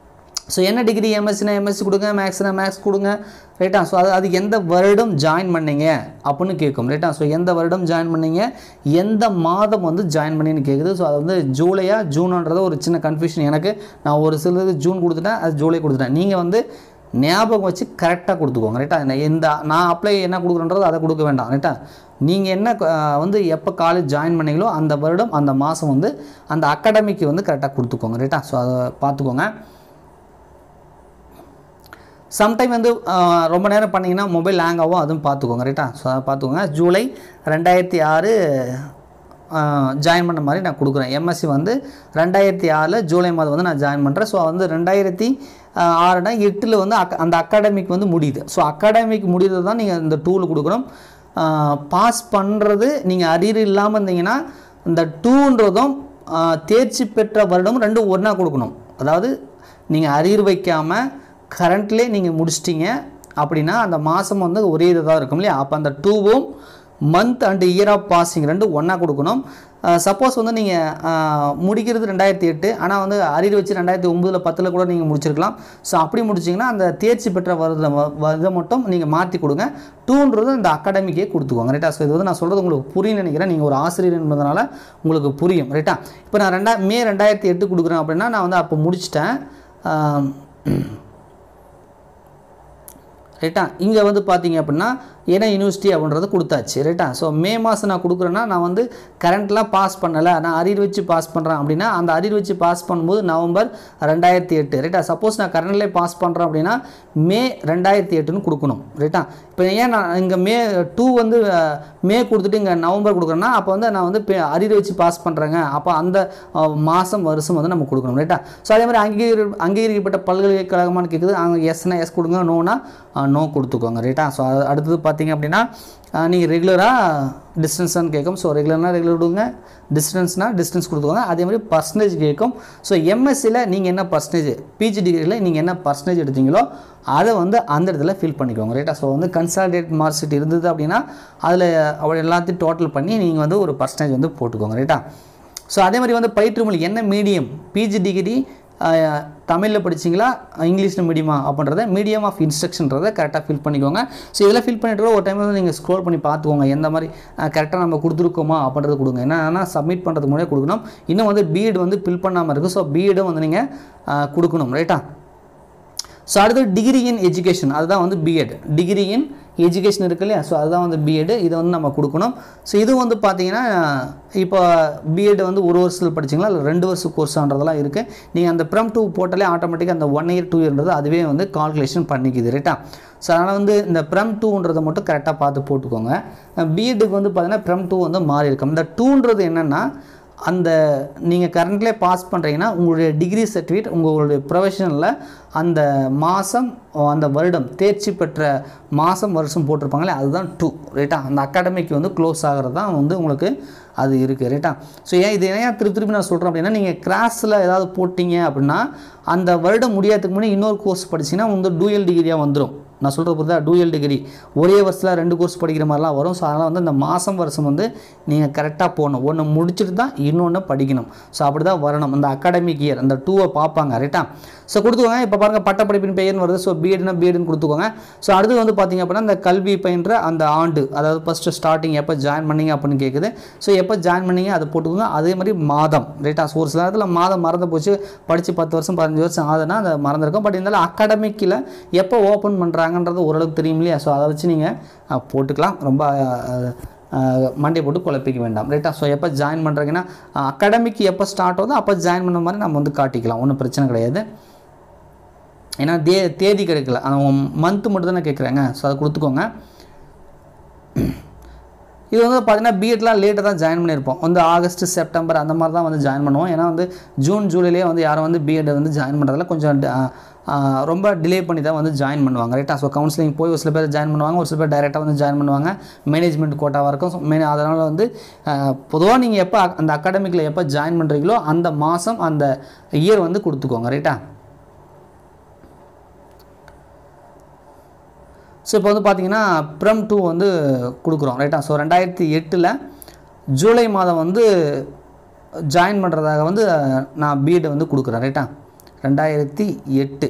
ஸோ என்ன டிகிரி எம்எஸ்சினா எம்எஸ்சி கொடுங்க மேக்ஸ்னா மேக்ஸ் கொடுங்க ரைட்டா ஸோ அது அது எந்த வருடம் ஜாயின் பண்ணீங்க அப்படின்னு கேட்கும் ரைட்டா ஸோ எந்த வருடம் ஜாயின் பண்ணீங்க எந்த மாதம் வந்து ஜாயின் பண்ணின்னு கேட்குது ஸோ அது வந்து ஜூலையா ஜூனுன்றது ஒரு சின்ன கன்ஃபியூஷன் எனக்கு நான் ஒரு சிலது ஜூன் கொடுத்துட்டேன் அது ஜூலை கொடுத்துட்டேன் நீங்கள் வந்து ஞாபகம் வச்சு கரெக்டாக கொடுத்துக்கோங்க ரைட்டா நான் எந்த நான் அப்ளை என்ன கொடுக்குறேன்றதோ அதை கொடுக்க வேண்டாம் ரைட்டா நீங்கள் என்ன அஹ், வந்து எப்போ காலேஜ் ஜாயின் பண்ணீங்களோ அந்த வருடம் அந்த மாதம் வந்து அந்த அகாடமிக்கு வந்து கரெக்டாக கொடுத்துக்கோங்க ரைட்டா ஸோ அதை பார்த்துக்கோங்க சம்டைம் வந்து ஆஹ், ரொம்ப நேரம் பண்ணிங்கன்னா மொபைல் ஹேங் ஆகும் அதுவும் பார்த்துக்கோங்க ரைட்டா ஸோ அதை பார்த்துக்கோங்க ஜூலை ரெண்டாயிரத்தி ஆறு ஜாயின் பண்ண மாதிரி நான் கொடுக்குறேன் எம்எஸ்சி வந்து ரெண்டாயிரத்தி ஆறில் ஜூலை மாதம் வந்து நான் ஜாயின் பண்ணுறேன் ஸோ வந்து ரெண்டாயிரத்தி ஆறுனா எட்டில் வந்து அக்க அந்த அகாடமிக் வந்து முடியுது ஸோ அகாடமிக் முடியுறது தான் நீங்கள் இந்த டூல் கொடுக்கணும் பாஸ் பண்ணுறது நீங்கள் அரியர் இல்லாமல் இருந்தீங்கன்னா இந்த டூன்றதும் ஆஹ், தேர்ச்சி பெற்ற வருடம் ரெண்டும் ஒன்றா கொடுக்கணும் அதாவது நீங்கள் அரியர் வைக்காமல் கரண்ட்லேயே நீங்கள் முடிச்சிட்டீங்க அப்படின்னா அந்த மாதம் வந்து ஒரே இதுதான் இருக்கும் இல்லையா அப்போ அந்த டூவும் month and year of passing ரெண்டும் ஒன்றா கொடுக்கணும் சப்போஸ் வந்து நீங்கள் முடிக்கிறது ரெண்டாயிரத்தி எட்டு ஆனால் வந்து அரியர் வச்சு ரெண்டாயிரத்தி ஒம்பதில் பத்தில் கூட நீங்கள் முடிச்சிருக்கலாம் ஸோ அப்படி முடிச்சிங்கன்னா அந்த தேர்ச்சி பெற்ற வருடம் வருடம் மட்டும் நீங்கள் மாற்றி கொடுங்க டூன்றது இந்த அகாடமிக்கே கொடுத்துக்கோங்க ரைட்டா ஸோ இது வந்து நான் சொல்கிறது உங்களுக்கு புரியும் நினைக்கிறேன் நீங்கள் ஒரு ஆசிரியர் என்பதனால உங்களுக்கு புரியும் ரைட்டா இப்போ நான் ரெண்டா மே ரெண்டாயிரத்தி எட்டு கொடுக்குறேன் அப்படின்னா நான் வந்து அப்போ முடிச்சிட்டேன் ஆம், ரைட்டா இங்கே வந்து பார்த்தீங்க அப்படின்னா என்ன யூனிவர்சிட்டி அப்படின்றது கொடுத்தாச்சு ரைட்டா ஸோ மே மாதம் நான் கொடுக்குறேன்னா நான் வந்து கரண்ட்லாம் பாஸ் பண்ணலை நான் அரியர் வச்சு பாஸ் பண்ணுறேன் அப்படின்னா அந்த அரியர் வச்சு பாஸ் பண்ணும்போது நவம்பர் ரெண்டாயிரத்தி எட்டு ரைட்டா சப்போஸ் நான் கரண்ட்லேயே பாஸ் பண்ணுறேன் அப்படின்னா மே ரெண்டாயிரத்தி எட்டுன்னு கொடுக்கணும் ரைட்டா இப்போ ஏன் நான் இங்கே மே டூ வந்து அஹ், மே கொடுத்துட்டு இங்கே நவம்பர் கொடுக்குறேன்னா அப்போ வந்து நான் வந்து பே- அரியர் வச்சு பாஸ் பண்ணுறேங்க அப்போ அந்த அஹ், மாதம் வருஷம் வந்து நம்ம கொடுக்கணும் ரைட்டா ஸோ அதே மாதிரி அங்கீகரி அங்கீகரிக்கப்பட்ட பல்கலைக்கழகமானு கேட்குது அங்கே எஸ்னா எஸ் கொடுங்க நோனா நோ கொடுத்துக்கோங்க ரைட்டா ஸோ அடுத்தது பார்த்தீங்க அப்படின்னா நீங்கள் ரெகுலராக டிஸ்டன்ஸ்னு கேட்கும் ஸோ ரெகுலர்னா ரெகுலர் கொடுங்க டிஸ்டன்ஸ்னா டிஸ்டன்ஸ் கொடுத்துக்கோங்க அதே மாதிரி பர்சன்டேஜ் கேட்கும் ஸோ எம்எஸ்சியில் நீங்கள் என்ன பர்சன்டேஜ் பிஜி டிகிரியில் நீங்கள் என்ன பர்சன்டேஜ் எடுத்தீங்களோ அதை வந்து அந்த இடத்துல ஃபில் பண்ணிக்கோங்க ரைட்டா ஸோ வந்து கன்சாலிடேட் மார்க் ஷீட் இருந்தது அப்படின்னா அதில் அவ எல்லாத்தையும் டோட்டல் பண்ணி நீங்கள் வந்து ஒரு பர்சன்டேஜ் வந்து போட்டுக்கோங்க ரைட்டா ஸோ அதே மாதிரி வந்து பயிற்று மொழி என்ன மீடியம் பிஜி டிகிரி தமிழில் படிச்சீங்களா இங்கிலீஷில் மீடியமா அப்படின்றத மீடியம் ஆஃப் இன்ஸ்ட்ரக்ஷன்றதை கரெக்டாக ஃபில் பண்ணிக்கோங்க ஸோ இதெல்லாம் ஃபில் பண்ணிட்டு கூட ஒரு டைம் வந்து நீங்கள் ஸ்க்ரோல் பண்ணி பார்த்துக்கோங்க எந்த மாதிரி கரெக்டாக நம்ம கொடுத்துருக்கோமா அப்படின்றது கொடுங்க என்னன்னா சப்மிட் பண்ணுறதுக்கு முன்னாடியே கொடுக்கணும் இன்னும் வந்து பிஎட் வந்து ஃபில் பண்ணாமல் இருக்குது ஸோ பிஎடும் வந்து நீங்கள் கொடுக்கணும் ரைட்டா ஸோ அடுத்து டிகிரி இன் எஜுகேஷன் அதுதான் வந்து பிஎட் டிகிரி இன் எஜுகேஷன் இருக்கு இல்லையா ஸோ அதுதான் வந்து பிஎட் இதை வந்து நம்ம கொடுக்கணும் ஸோ இது வந்து பார்த்தீங்கன்னா இப்போ பிஎட் வந்து ஒரு வருஷத்தில் படிச்சிங்களா இல்லை ரெண்டு வருஷம் கோர்ஸான்றதெல்லாம் இருக்குது நீங்கள் அந்த ப்ரம் டூ போட்டாலே ஆட்டோமேட்டிக்காக அந்த ஒன் இயர் டூ இயர்ன்றது அதுவே வந்து கால்குலேஷன் பண்ணிக்குது ரைட்டா ஸோ அதனால் வந்து இந்த ப்ரம் டூன்றதை மட்டும் கரெக்டாக பார்த்து போட்டுக்கோங்க பிஎட்டுக்கு வந்து பார்த்தீங்கன்னா ப்ரம் டூ வந்து மாறி இருக்கும் இந்த டூன்றது என்னென்னா அந்த நீங்கள் கரண்ட்லேயே பாஸ் பண்ணுறீங்கன்னா உங்களுடைய டிகிரி சர்டிஃபிகேட் உங்களுடைய ப்ரொஃபஷனில் அந்த மாதம் அந்த வருடம் தேர்ச்சி பெற்ற மாதம் வருஷம் போட்டிருப்பாங்களே அதுதான் டூ ரைட்டா அந்த அகாடமிக் வந்து க்ளோஸ் ஆகிறது தான் வந்து உங்களுக்கு அது இருக்குது ரைட்டா ஸோ ஏன் இது ஏன் திருப்பி திருப்பி நான் சொல்கிறேன் அப்படின்னா நீங்கள் கிராஸில் ஏதாவது போட்டிங்க அப்படின்னா அந்த வருடம் முடியாததுக்கு முன்னாடி இன்னொரு கோர்ஸ் படிச்சிங்கன்னா வந்து டூயல் டிகிரியாக வந்துடும் நான் சொல்கிறது புரியுதா டூயல் டிகிரி ஒரே வருஷத்தில் ரெண்டு கோர்ஸ் படிக்கிற மாதிரிலாம் வரும் ஸோ அதனால் வந்து இந்த மாதம் வருஷம் வந்து நீங்கள் கரெக்டாக போகணும் ஒன்று முடிச்சுட்டு தான் இன்னொன்று படிக்கணும் ஸோ அப்படி தான் வரணும் அந்த அகாடமிக் இயர் அந்த டூவை பார்ப்பாங்க ரைட்டா ஸோ கொடுத்துக்கோங்க இப்போ பாருங்கள் பட்டப்படிப்பின் பெயர்னு வருது ஸோ பிஎட்னா பிஎட்னு கொடுத்துக்கோங்க ஸோ அடுத்து வந்து பார்த்தீங்க அப்படின்னா இந்த கல்வி பயின்ற அந்த ஆண்டு அதாவது ஃபஸ்ட்டு ஸ்டார்டிங் எப்போ ஜாயின் பண்ணீங்க அப்படின்னு கேட்குது ஸோ எப்போ ஜாயின் பண்ணீங்க அதை போட்டுக்கோங்க அதே மாதிரி மாதம் ரைட்டா ஸோ ஒரு சில நேரத்தில் மாதம் மறந்து போச்சு படித்து பத்து வருஷம் பதினஞ்சு வருஷம் ஆகுதுன்னா அதை மறந்துருக்கும் பட் இருந்தாலும் அகாடமிக்கில் எப்போ ஓப்பன் பண்ணுறாங்கன்றது ஓரளவுக்கு தெரியும் இல்லையா ஸோ அதை வச்சு நீங்கள் போட்டுக்கலாம் ரொம்ப அஹ், அஹ், மண்டை போட்டு குழப்பிக்க வேண்டாம் ரைட்டா ஸோ எப்போ ஜாயின் பண்ணுறீங்கன்னா அகாடமிக் எப்போ ஸ்டார்ட் ஆகுதோ அப்போ ஜாயின் பண்ண மாதிரி நம்ம வந்து காட்டிக்கலாம் ஒன்றும் பிரச்சனை கிடையாது ஏன்னா தே தேதி கிடைக்கல அந்த மந்த்து மட்டும் தானே கேட்குறாங்க ஸோ அதை கொடுத்துக்கோங்க இது வந்து பார்த்தீங்கன்னா பிஎட்லாம் லேட்டாக தான் ஜாயின் பண்ணியிருப்போம் வந்து ஆகஸ்ட் செப்டம்பர் அந்த மாதிரி தான் வந்து ஜாயின் பண்ணுவோம் ஏன்னா வந்து ஜூன் ஜூலைலேயே வந்து யாரும் வந்து பிஎட் வந்து ஜாயின் பண்ணுறதுல கொஞ்சம் ட- ஆ, ரொம்ப டிலே பண்ணி தான் வந்து ஜாயின் பண்ணுவாங்க ரைட்டா ஸோ கவுன்சிலிங் போய் ஒரு சில பேர் ஜாயின் பண்ணுவாங்க ஒரு சில பேர் டைரெக்டாக வந்து ஜாயின் பண்ணுவாங்க மேனேஜ்மெண்ட் கோட்டாவாக இருக்கும் ஸோ மெயின் அதனால் வந்து பொதுவாக நீங்கள் எப்போ அந்த அகாடமிக்கில் எப்போ ஜாயின் பண்ணுறீங்களோ அந்த மாதம் அந்த இயர் வந்து கொடுத்துக்கோங்க ரைட்டா ஸோ இப்போ வந்து பார்த்தீங்கன்னா ப்ரம் டூ வந்து கொடுக்குறோம் ரைட்டா ஸோ ரெண்டாயிரத்தி எட்டில் ஜூலை மாதம் வந்து ஜாயின் பண்ணுறதாக வந்து நான் பிஎட் வந்து கொடுக்குறேன் ரைட்டா ரெண்டாயிரத்தி எட்டு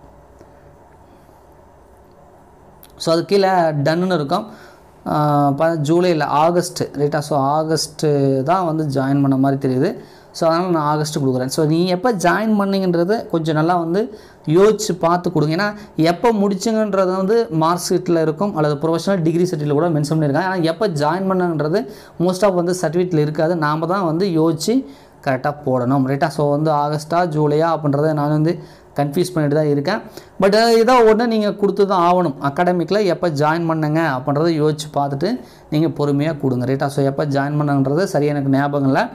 ஸோ அது கீழே டன்னு இருக்கும் ஆஹ் ப- ஜூலையில் ஆகஸ்ட் ரைட்டா ஸோ ஆகஸ்ட்டு தான் வந்து ஜாயின் பண்ண மாதிரி தெரியுது ஸோ அதனால் நான் ஆகஸ்ட்டு கொடுக்குறேன் ஸோ நீ எப்போ ஜாயின் பண்ணீங்கன்றது கொஞ்சம் நல்லா வந்து யோசிச்சு பார்த்து கொடுங்க ஏன்னா எப்போ முடிச்சுங்கன்றது வந்து மார்க் ஷீட்டில் இருக்கும் அல்லது ப்ரொஃபஷனல் டிகிரி சர்டிஃபிகேட் கூட மென்ஷன் பண்ணியிருக்காங்க ஆனால் எப்போ ஜாயின் பண்ணன்றது மோஸ்ட் ஆஃப் வந்து சர்டிஃபிகேட்டில் இருக்காது நாம் தான் வந்து யோசிச்சு கரெக்டாக போடணும் ரைட்டா ஸோ வந்து ஆகஸ்ட்டா ஜூலையா அப்படின்றத நான் வந்து கன்ஃபியூஸ் பண்ணிட்டு தான் இருக்கேன் பட் ஏதோ ஒன்று நீங்கள் கொடுத்து தான் ஆகணும் அகாடமிக்கில் எப்போ ஜாயின் பண்ணுங்க அப்படின்றத யோசிச்சு பார்த்துட்டு நீங்கள் பொறுமையாக கொடுங்க ரைட்டா ஸோ எப்போ ஜாயின் பண்ணுன்றது சரியா எனக்கு ஞாபகம் இல்லை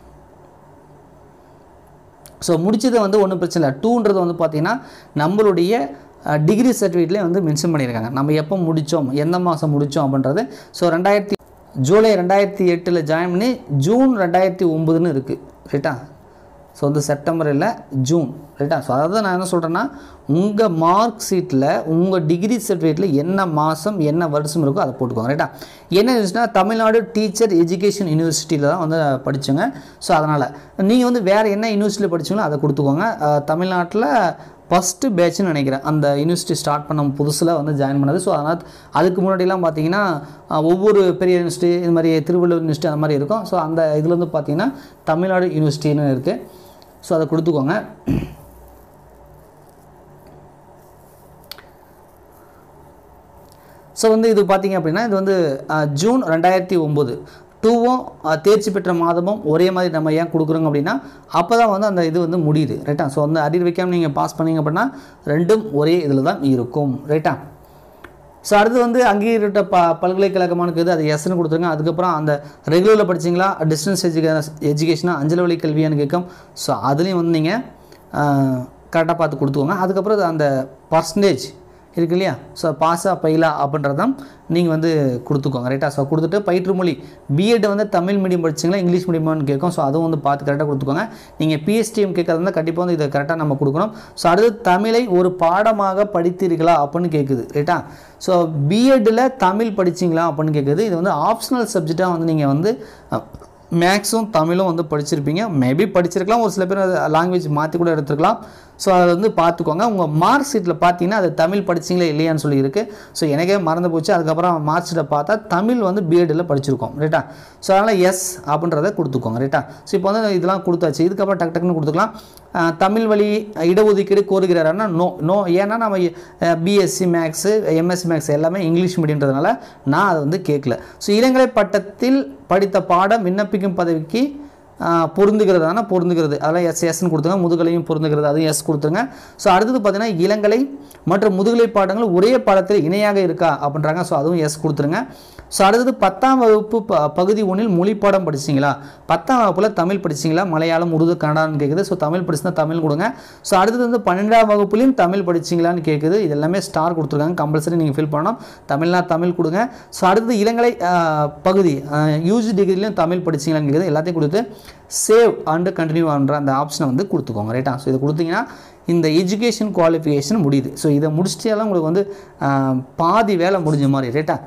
ஸோ முடிச்சது வந்து ஒன்றும் பிரச்சனை இல்லை டூன்றது வந்து பார்த்திங்கன்னா நம்மளுடைய டிகிரி சர்டிஃபிகேட்லேயே வந்து மென்ஷன் பண்ணியிருக்காங்க நம்ம எப்போ முடித்தோம் எந்த மாதம் முடித்தோம் அப்படின்றது ஸோ ரெண்டாயிரத்தி ஜூலை ரெண்டாயிரத்தி எட்டில் ஜாயின் பண்ணி ஜூன் ரெண்டாயிரத்தி ஒம்பதுன்னு இருக்குது ரைட்டா ஸோ வந்து செப்டம்பர் இல்லை ஜூன் ரைட்டா ஸோ அதாவது நான் என்ன சொல்கிறேன்னா உங்கள் மார்க் ஷீட்டில் உங்கள் டிகிரி சர்டிஃபிகேட்டில் என்ன மாதம் என்ன வருஷம் இருக்கோ அதை போட்டுக்கோங்க ரைட்டா என்ன யூனிவர்சிட்டினா தமிழ்நாடு டீச்சர் எஜுகேஷன் யூனிவர்சிட்டியில் தான் வந்து படித்தோங்க ஸோ அதனால் நீங்கள் வந்து வேறு என்ன யூனிவர்சிட்டியில் படிச்சீங்களோ அதை கொடுத்துக்கோங்க அஹ், தமிழ்நாட்டில் ஃபஸ்ட்டு பேட்ச்னு நினைக்கிறேன் அந்த யூனிவர்சிட்டி ஸ்டார்ட் பண்ண புதுசில் வந்து ஜாயின் பண்ணது ஸோ அதனால் அதுக்கு முன்னாடிலாம் பார்த்தீங்கன்னா அஹ், ஒவ்வொரு பெரிய யூனிவர்சிட்டி இது மாதிரி திருவள்ளூர் யூனிவர்சிட்டி அந்த மாதிரி இருக்கும் ஸோ அந்த இதில் வந்து பார்த்தீங்கன்னா தமிழ்நாடு யூனிவர்சிட்டின்னு இருக்குது ஸோ அதை கொடுத்துக்கோங்க ஸோ வந்து இது பார்த்தீங்க அப்படின்னா இது வந்து அஹ், ஜூன் ரெண்டாயிரத்தி ஒம்பது டூவும் தேர்ச்சி பெற்ற மாதமும் ஒரே மாதிரி நம்ம ஏன் கொடுக்குறோங்க அப்படின்னா அப்போ தான் வந்து அந்த இது வந்து முடியுது ரைட்டா ஸோ வந்து அரியர் வைக்காமல் நீங்கள் பாஸ் பண்ணீங்க அப்படின்னா ரெண்டும் ஒரே இதில் தான் இருக்கும் ரைட்டா ஸோ அடுத்து வந்து அங்கீகரிட்ட ப பல்கலைக்கழகமானுக்கு இது அது எஸ்ன்னு கொடுத்துருங்க அதுக்கப்புறம் அந்த ரெகுலரில் படிச்சீங்களா டிஸ்டன்ஸ் எஜுகே எஜுகேஷனாக அஞ்சல் வழி கல்வியான்னு கேட்கும் ஸோ அதுலேயும் வந்து நீங்கள் கரெக்டாக பார்த்து கொடுத்துக்கோங்க அதுக்கப்புறம் அது அந்த பர்சன்டேஜ் இருக்கு இல்லையா ஸோ பாஸா பைலா அப்படின்றதான் நீங்கள் வந்து கொடுத்துக்கோங்க ரைட்டா ஸோ கொடுத்துட்டு பயிற்று மொழி பிஎட் வந்து தமிழ் மீடியம் படிச்சிங்களா இங்கிலீஷ் மீடியமானு கேட்கும் ஸோ அதுவும் வந்து பார்த்து கரெக்டாக கொடுத்துக்கோங்க நீங்கள் பிஎஸ்டிஎம் கேட்கறது இருந்தால் கண்டிப்பாக வந்து இதை கரெக்டாக நம்ம கொடுக்கணும் ஸோ அடுத்து தமிழை ஒரு பாடமாக படித்தீர்களா அப்படின்னு கேட்குது ரைட்டா ஸோ பிஎட்டில் தமிழ் படிச்சிங்களா அப்படின்னு கேட்குது இது வந்து ஆப்ஷனல் சப்ஜெக்டாக வந்து நீங்கள் வந்து மேக்ஸும் தமிழும் வந்து படிச்சிருப்பீங்க மேபி படிச்சிருக்கலாம் ஒரு சில பேர் லாங்குவேஜ் மாற்றி கூட எடுத்துருக்கலாம் ஸோ அதை வந்து பார்த்துக்கோங்க உங்கள் மார்க் ஷீட்டில் பார்த்தீங்கன்னா அது தமிழ் படிச்சிங்களா இல்லையான்னு சொல்லியிருக்கு ஸோ எனக்கே மறந்து போச்சு அதுக்கப்புறம் மார்க் ஷீட்டை பார்த்தா தமிழ் வந்து பிஎட்டில் படிச்சிருக்கோம் ரைட்டா ஸோ அதனால் எஸ் அப்படின்றத கொடுத்துக்கோங்க ரைட்டா ஸோ இப்போ வந்து இதெல்லாம் கொடுத்தாச்சு இதுக்கப்புறம் டக்கு டக்குன்னு கொடுத்துக்கலாம் அஹ், தமிழ் வழி இடஒதுக்கீடு கோருகிறாருன்னா நோ நோ ஏன்னா நம்ம பிஎஸ்சி மேக்ஸு எம்எஸ்சி மேக்ஸ் எல்லாமே இங்கிலீஷ் மீடியன்றதுனால நான் அதை வந்து கேட்கல ஸோ இளங்கலை பட்டத்தில் படித்த பாடம் விண்ணப்பிக்கும் பதவிக்கு ஆஹ், பொருந்துகிறதானா பொருந்துகிறது அதெல்லாம் எஸ் எஸ்ன்னு கொடுத்துங்க முதுகலையும் பொருந்துகிறது அதுவும் எஸ் கொடுத்துருங்க ஸோ அடுத்தது பார்த்தீங்கன்னா இளங்கலை மற்றும் முதுகலை பாடங்கள் ஒரே பாடத்தில் இணையாக இருக்கா அப்படின்றாங்க ஸோ அதுவும் எஸ் கொடுத்துருங்க ஸோ அடுத்தது பத்தாம் வகுப்பு ப பகுதி ஒன்றில் மொழி பாடம் படிச்சிங்களா பத்தாம் வகுப்பில் தமிழ் படிச்சிங்களா மலையாளம் உருது கன்னடான்னு கேட்குது ஸோ தமிழ் படிச்சுனா தமிழ் கொடுங்க ஸோ அடுத்தது வந்து பன்னெண்டாம் வகுப்புலையும் தமிழ் படிச்சிங்களான்னு கேட்குது இது எல்லாமே ஸ்டார் கொடுத்துருக்காங்க கம்பல்சரி நீங்கள் ஃபில் பண்ணணும் தமிழ்னா தமிழ் கொடுங்க ஸோ அடுத்தது இளங்கலை ஆஹ், பகுதி யூஜி டிகிரிலையும் தமிழ் படிச்சிங்களான்னு கேட்குது எல்லாத்தையும் கொடுத்து சேவ் அண்டு கண்டினியூ பண்ணுற அந்த ஆப்ஷனை வந்து கொடுத்துக்கோங்க ரைட்டா ஸோ இதை கொடுத்தீங்கன்னா இந்த எஜுகேஷன் குவாலிஃபிகேஷன் முடியுது ஸோ இதை முடிச்சிட்டாலும் உங்களுக்கு வந்து ஆஹ், பாதி வேலை முடிஞ்ச மாதிரி ரைட்டா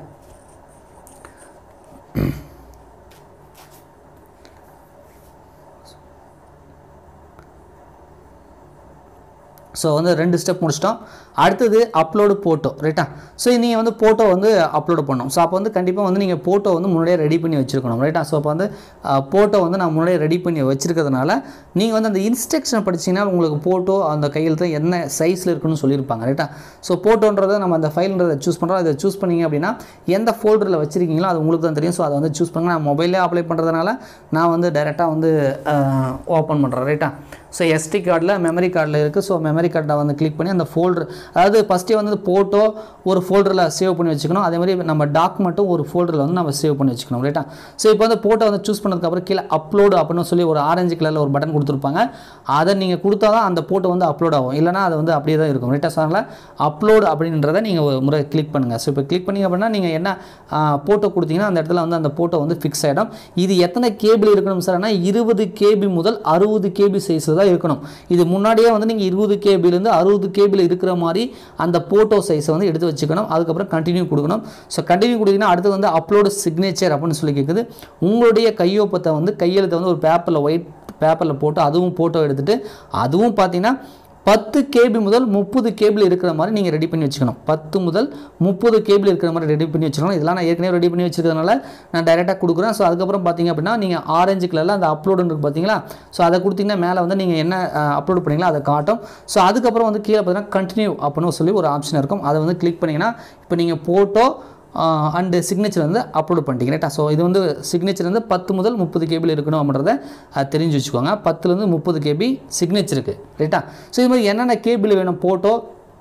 ஸோ வந்து ரெண்டு ஸ்டெப் முடிச்சிட்டோம் அடுத்தது அப்லோடு போட்டோ ரைட்டா ஸோ நீங்கள் வந்து போட்டோ வந்து அப்லோடு பண்ணணும் ஸோ அப்போ வந்து கண்டிப்பாக வந்து நீங்கள் போட்டோ வந்து முன்னாடியே ரெடி பண்ணி வச்சுருக்கணும் ரைட்டா ஸோ அப்போ வந்து போட்டோ வந்து நான் முன்னாடியே ரெடி பண்ணி வச்சிருக்கிறதுனால நீங்கள் வந்து அந்த இன்ஸ்ட்ரக்ஷனை படிச்சீங்கன்னா உங்களுக்கு போட்டோ அந்த கையெழுத்து என்ன சைஸில் இருக்குன்னு சொல்லியிருப்பாங்க ரைட்டா ஸோ போட்டோன்றதை நம்ம அந்த ஃபைல்ன்றதை சூஸ் பண்ணுறோம் அதை சூஸ் பண்ணீங்க அப்படின்னா எந்த ஃபோல்டரில் வச்சிருக்கீங்களோ அது உங்களுக்கு தான் தெரியும் ஸோ அதை வந்து சூஸ் பண்ணுங்க நான் மொபைலே அப்ளை பண்ணுறதுனால நான் வந்து டைரெக்டாக வந்து ஓப்பன் பண்ணுறேன் ரைட்டா ஸோ எஸ்டி கார்டில் மெமரி கார்டில் இருக்குது ஸோ மெமரி கார்டை வந்து கிளிக் பண்ணி அந்த ஃபோல்டர் அதாவது ஃபஸ்ட்டே வந்து ஃபோட்டோ ஒரு ஃபோல்டரில் சேவ் பண்ணி வச்சுக்கணும் அதே மாதிரி நம்ம டாக்குமெண்ட்டும் ஒரு ஃபோல்டரில் வந்து நம்ம சேவ் பண்ணி வச்சுக்கணும் ரைட்டா ஸோ இப்போ வந்து ஃபோட்டோ வந்து சூஸ் பண்ணதுக்கப்புறம் கீழே அப்லோடு அப்படின்னு சொல்லி ஒரு ஆரஞ்சு கலரில் ஒரு பட்டன் கொடுத்துருப்பாங்க அதை நீங்கள் கொடுத்தா தான் அந்த ஃபோட்டோ வந்து அப்லோட் ஆகும் இல்லைனா அது வந்து அப்படியே தான் இருக்கும் ரைட்டா ஸோ அதனால் அப்லோடு அப்படின்றத நீங்கள் ஒரு முறை கிளிக் பண்ணுங்கள் ஸோ இப்போ கிளிக் பண்ணிங்க அப்படின்னா நீங்கள் என்ன ஃபோட்டோ கொடுத்தீங்கன்னா அந்த இடத்துல வந்து அந்த ஃபோட்டோ வந்து ஃபிக்ஸ் ஆகிடும் இது எத்தனை கேபிள் இருக்கணும் சார்னா இருபது கேபி முதல் அறுபது கேபி சைஸில் தான் இருக்கணும் இது முன்னாடியே வந்து நீங்கள் இருபது கேபிலேருந்து அறுபது கேபிள் இருக்கிற மாதிரி அந்த ஃபோட்டோ சைஸை வந்து எடுத்து வச்சுக்கணும் அதுக்கப்புறம் கண்டினியூ கொடுக்கணும் ஸோ கண்டினியூ கொடுத்தீங்கன்னா அடுத்து வந்து அப்லோடு சிக்னேச்சர் அப்படின்னு சொல்லி கேட்குது உங்களுடைய கையொப்பத்தை வந்து கையெழுத்தை வந்து ஒரு பேப்பரில் ஒயிட் பேப்பரில் போட்டு அதுவும் ஃபோட்டோ எடுத்துகிட்டு அதுவும் பார்த்தீங்கன்னா பத்து கேபி முதல் முப்பது கேபிள் இருக்கிற மாதிரி நீங்கள் ரெடி பண்ணி வச்சுக்கணும் பத்து முதல் முப்பது கேபிள் இருக்கிற மாதிரி ரெடி பண்ணி வச்சுக்கணும் இதெல்லாம் நான் ஏற்கனவே ரெடி பண்ணி வச்சிருக்கிறதுனால நான் டைரெக்டாக கொடுக்குறேன் ஸோ அதுக்கப்புறம் பார்த்தீங்க அப்படின்னா நீங்கள் ஆரஞ்சு கலரில் அந்த அப்லோடு இருக்கு பார்த்தீங்களா ஸோ அதை கொடுத்தீங்கன்னா மேலே வந்து நீங்கள் என்ன அப்லோட் பண்ணீங்களோ அதை காட்டும் ஸோ அதுக்கப்புறம் வந்து கீழே பார்த்தீங்கன்னா கண்டினியூ அப்படின்னு சொல்லி ஒரு ஆப்ஷன் இருக்கும் அதை வந்து கிளிக் பண்ணிங்கன்னா இப்போ நீங்கள் ஃபோட்டோ அண்டு சிக்னேச்சர் வந்து அப்லோட் பண்ணிட்டீங்க ரைட்டா ஸோ இது வந்து சிக்னேச்சர் வந்து பத்து முதல் முப்பது கேபிள் இருக்கணும் அப்படின்றத அஹ், தெரிஞ்சு வச்சுக்கோங்க பத்துலேருந்து முப்பது கேபி சிக்னேச்சருக்கு ரைட்டா ஸோ இது மாதிரி என்னென்ன கேபிள் வேணும் ஃபோட்டோ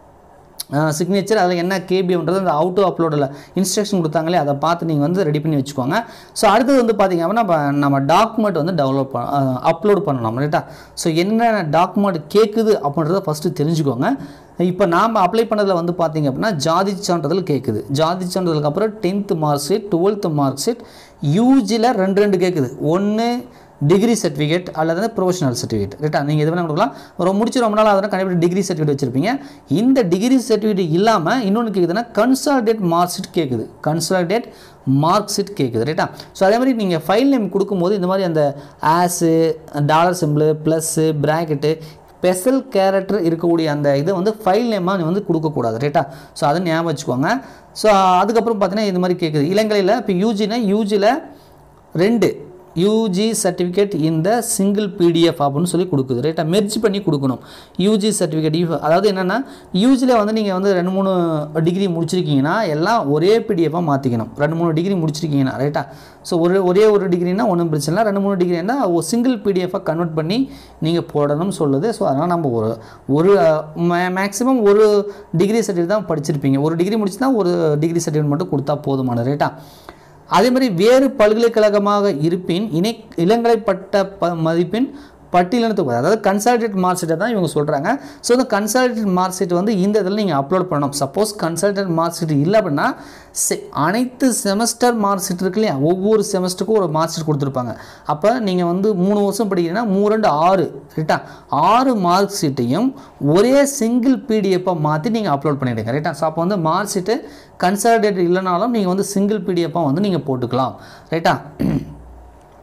சிக்னேச்சர் அதில் என்ன கேபின்றது அந்த அவுட்டோ அப்லோடில் இன்ஸ்ட்ரக்ஷன் கொடுத்தாங்களே அதை பார்த்து நீங்கள் வந்து ரெடி பண்ணி வச்சுக்கோங்க ஸோ அடுத்தது வந்து பார்த்தீங்க அப்படின்னா நம்ம நம்ம டாக்குமெண்ட் வந்து டெவலப் பண்ண அப்லோட் பண்ணணும் ரைட்டா ஸோ என்னென்ன டாக்குமெண்ட் கேட்குது அப்படின்றத ஃபஸ்ட்டு தெரிஞ்சுக்கோங்க இப்போ நாம் அப்ளை பண்ணதில் வந்து பார்த்தீங்க அப்படின்னா ஜாதி சான்றிதழ் கேட்குது ஜாதி சான்றிதழுக்கு அப்புறம் tenth mark sheet twelfth mark sheet யூஜியில் ரெண்டு ரெண்டு கேட்குது ஒன்று டிகிரி சர்டிஃபிகேட் அல்லது ப்ரொஃபஷனல் சர்டிஃபிகேட் ரைட்டா நீங்கள் எது வேணால் கொடுக்கலாம் ஒரு முடிச்சு ரொம்ப நாள் ஆகுதுன்னா கண்டிப்பாக டிகிரி சர்டிஃபிகேட் வச்சிருப்பீங்க இந்த டிகிரி சர்டிஃபிகேட் இல்லாமல் இன்னொன்று கேட்குதுன்னா கன்சால்டேட் மார்க் ஷீட் கேட்குது கன்சால்டேட் மார்க் ஷீட் கேட்குது ரைட்டா ஸோ அதே மாதிரி நீங்கள் ஃபைல் நேம் கொடுக்கும்போது இந்த மாதிரி அந்த hash dollar symbol plus bracket special character இருக்கக்கூடிய அந்த இதை வந்து ஃபைல் நேமாக வந்து கொடுக்கக்கூடாது ரைட்டா ஸோ அதை ஞாபகம் வச்சுக்கோங்க ஸோ அதுக்கப்புறம் பார்த்தீங்கன்னா இந்த மாதிரி கேட்குது இளங்கலையில் இப்போ யூஜினா யூஜியில் ரெண்டு யூஜி சர்டிஃபிகேட் இந்த சிங்கிள் பிடிஎஃப் அப்படின்னு சொல்லி கொடுக்குது ரைட்டா மெர்ஜ் பண்ணி கொடுக்கணும் யூஜி சர்டிஃபிகேட் அதாவது என்னென்னா யூஜியில் வந்து நீங்கள் வந்து ரெண்டு மூணு டிகிரி முடிச்சிருக்கீங்கன்னா எல்லாம் ஒரே பிடிஎஃபாக மாற்றிக்கணும் ரெண்டு மூணு டிகிரி முடிச்சிருக்கீங்கன்னா ரைட்டா ஸோ ஒரு ஒரே ஒரு டிகிரினா ஒன்றும் பிரச்சனை இல்லை ரெண்டு மூணு டிகிரினா ஒரு சிங்கிள் பிடிஎஃபாக கன்வெர்ட் பண்ணி நீங்கள் போடணும்னு சொல்லுது ஸோ அதனால் நம்ம ஒரு ஒரு மேக்ஸிமம் ஒரு டிகிரி சர்டிஃபிகேட் தான் படிச்சிருப்பீங்க ஒரு டிகிரி முடிச்சுன்னா ஒரு டிகிரி சர்டிஃபிகேட் மட்டும் கொடுத்தா போதுமான ரைட்டா அதே மாதிரி வேறு பல்கலைக்கழகமாக இருப்பின் இணை இளங்கலை பட்ட ப மதிப்பெண் பட்டியலினத்து அதாவது கன்சல்டேட் மார்க் ஷீட்டை தான் இவங்க சொல்கிறாங்க ஸோ இந்த கன்சல்டேட் மார்க் ஷீட் வந்து இந்த இதில் நீங்கள் அப்லோட் பண்ணணும் சப்போஸ் கன்சல்டேட் மார்க் ஷீட் இல்லை அப்படின்னா செ- அனைத்து செமஸ்டர் மார்க் ஷீட் இருக்கு இல்லையா ஒவ்வொரு செமஸ்டருக்கும் ஒரு மார்க் ஷீட் கொடுத்துருப்பாங்க அப்போ நீங்கள் வந்து மூணு வருஷம் படிக்கிறீங்கன்னா மூணு ரெண்டு ஆறு ரைட்டா ஆறு மார்க் ஷீட்டையும் ஒரே சிங்கிள் பிடிஎஃபாக மாற்றி நீங்கள் அப்லோட் பண்ணிவிடுங்க ரைட்டா ஸோ அப்போ வந்து மார்க் ஷீட்டு கன்சல்டேட் இல்லைனாலும் நீங்கள் வந்து சிங்கிள் பிடிஎஃபாக வந்து நீங்கள் போட்டுக்கலாம் ரைட்டா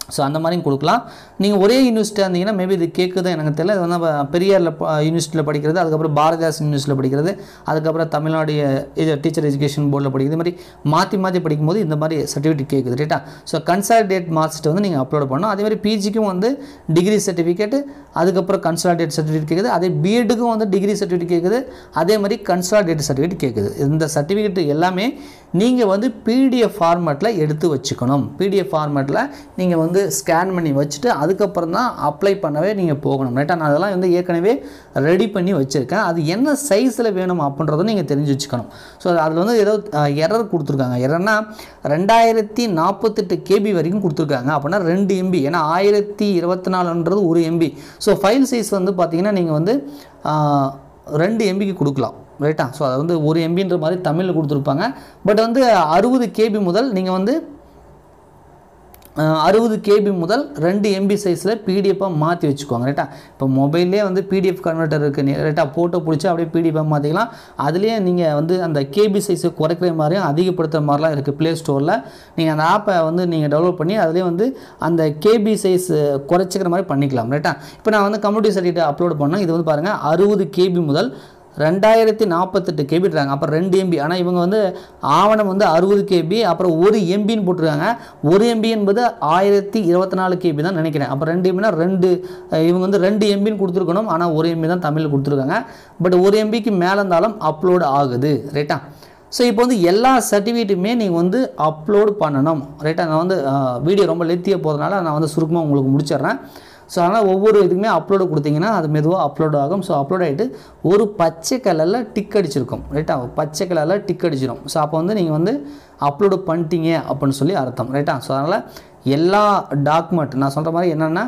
ஸோ அந்த மாதிரியும் கொடுக்கலாம் நீங்கள் ஒரே யூனிவர்சிட்டியாக இருந்தீங்கன்னா மேபி இது கேட்குது எனக்கு தெரியல இது வந்து பெரியாரில் யூனிவர்சிட்டியில் படிக்கிறது அதுக்கப்புறம் பாரதிதாஸ் யூனிவர்சிட்டியில் படிக்கிறது அதுக்கப்புறம் தமிழ்நாடு இது டீச்சர் எஜுகேஷன் போர்டில் படிக்கிறது இது மாதிரி மாற்றி மாற்றி படிக்கும்போது இந்த மாதிரி சர்டிஃபிகேட் கேட்குது ரைட்டா ஸோ கன்சாலிடேட் மார்க்ஸ்ட்டு வந்து நீங்கள் அப்லோட் பண்ணணும் அதே மாதிரி பிஜிக்கும் வந்து டிகிரி சர்டிஃபிகேட்டு அதுக்கப்புறம் கன்சாலிடேட் சர்டிஃபிகேட் கேட்குது அதே பிஎட்டுக்கும் வந்து டிகிரி சர்டிஃபிகேட் கேட்குது அதே மாதிரி கன்சாலிடேட் சர்டிஃபிகேட் கேட்குது இந்த சர்டிஃபிகேட் எல்லாமே நீங்கள் வந்து பிடிஎஃப் ஃபார்மேட்டில் எடுத்து வச்சுக்கணும் பிடிஎஃப் ஃபார்மேட்டில் நீங்கள் வந்து ஸ்கேன் பண்ணி வச்சுட்டு அதுக்கப்புறம் தான் அப்ளை பண்ணவே நீங்கள் போகணும் ரைட்டா நான் அதெல்லாம் வந்து ஏற்கனவே ரெடி பண்ணி வச்சுருக்கேன் அது என்ன சைஸில் வேணும் அப்படின்றதும் நீங்கள் தெரிஞ்சு வச்சுக்கணும் ஸோ அதில் வந்து ஏதோ எரர் கொடுத்துருக்காங்க எரர்னா ரெண்டாயிரத்தி நாற்பத்தெட்டு கேபி வரைக்கும் கொடுத்துருக்காங்க அப்படின்னா ரெண்டு எம்பி ஏன்னா ஆயிரத்தி இருபத்தி நாலுன்றது ஒரு எம்பி ஸோ ஃபைல் சைஸ் வந்து பார்த்தீங்கன்னா நீங்கள் வந்து ஆஹ், ரெண்டு எம்பிக்கு கொடுக்கலாம் ரைட்டா ஸோ அதை வந்து ஒரு எம்பின்ற மாதிரி தமிழில் கொடுத்துருப்பாங்க பட் வந்து அறுபது கேபி முதல் நீங்கள் வந்து அறுபது கேபி முதல் ரெண்டு எம்பி சைஸில் பிடிஎஃபாக மாற்றி வச்சுக்கோங்க ரைட்டா இப்போ மொபைல்லே வந்து பிடிஎஃப் கன்வெர்ட்டர் இருக்குது ரைட்டா ஃபோட்டோ பிடிச்சி அப்படியே பிடிஎஃபாக மாற்றிக்கலாம் அதுலேயே நீங்கள் வந்து அந்த கேபி சைஸை குறைக்கிற மாதிரியும் அதிகப்படுத்துகிற மாதிரிலாம் இருக்குது ப்ளே ஸ்டோரில் நீங்கள் அந்த ஆப்பை வந்து நீங்கள் டெவலப் பண்ணி அதுலேயே வந்து அந்த கேபி சைஸ் குறைச்சிக்கிற மாதிரி பண்ணிக்கலாம் ரைட்டா இப்போ நான் வந்து கம்யூனிட்டி சர்டிஃபிகேட் அப்லோட் பண்ணோம் இது வந்து பாருங்கள் அறுபது கேபி முதல் ரெண்டாயிரத்தி நாற்பத்தெட்டு கேபிட்றாங்க அப்புறம் ரெண்டு எம்பி ஆனால் இவங்க வந்து ஆவணம் வந்து அறுபது கேபி அப்புறம் ஒரு எம்பின்னு போட்டிருக்காங்க ஒரு எம்பி என்பது ஆயிரத்தி இருபத்தி நாலு கேபி தான் நினைக்கிறேன் அப்புறம் ரெண்டு எம்பினா ரெண்டு அஹ் இவங்க வந்து ரெண்டு எம்பின்னு கொடுத்துருக்கணும் ஆனால் ஒரு எம்பி தான் தமிழில் கொடுத்துருக்காங்க பட் ஒரு எம்பிக்கு மேலே இருந்தாலும் அப்லோடு ஆகுது ரைட்டா ஸோ இப்போ வந்து எல்லா சர்டிஃபிகேட்டுமே நீங்கள் வந்து அப்லோட் பண்ணணும் ரைட்டா நான் வந்து வீடியோ ரொம்ப லெத்தியாக போகிறதுனால நான் வந்து சுருக்கமாக உங்களுக்கு முடிச்சிடுறேன் ஸோ அதனால் ஒவ்வொரு இதுக்குமே அப்லோடு கொடுத்தீங்கன்னா அது மெதுவாக அப்லோட் ஆகும் ஸோ அப்லோட் ஆகிட்டு ஒரு பச்சை கலரில் டிக் அடிச்சிருக்கும் ரைட்டா பச்சை கலரில் டிக் அடிச்சிடும் ஸோ அப்போ வந்து நீங்கள் வந்து அப்லோடு பண்ணிட்டீங்க அப்படின்னு சொல்லி அர்த்தம் ரைட்டா ஸோ அதனால் எல்லா டாக்குமெண்ட் நான் சொல்கிற மாதிரி என்னென்னா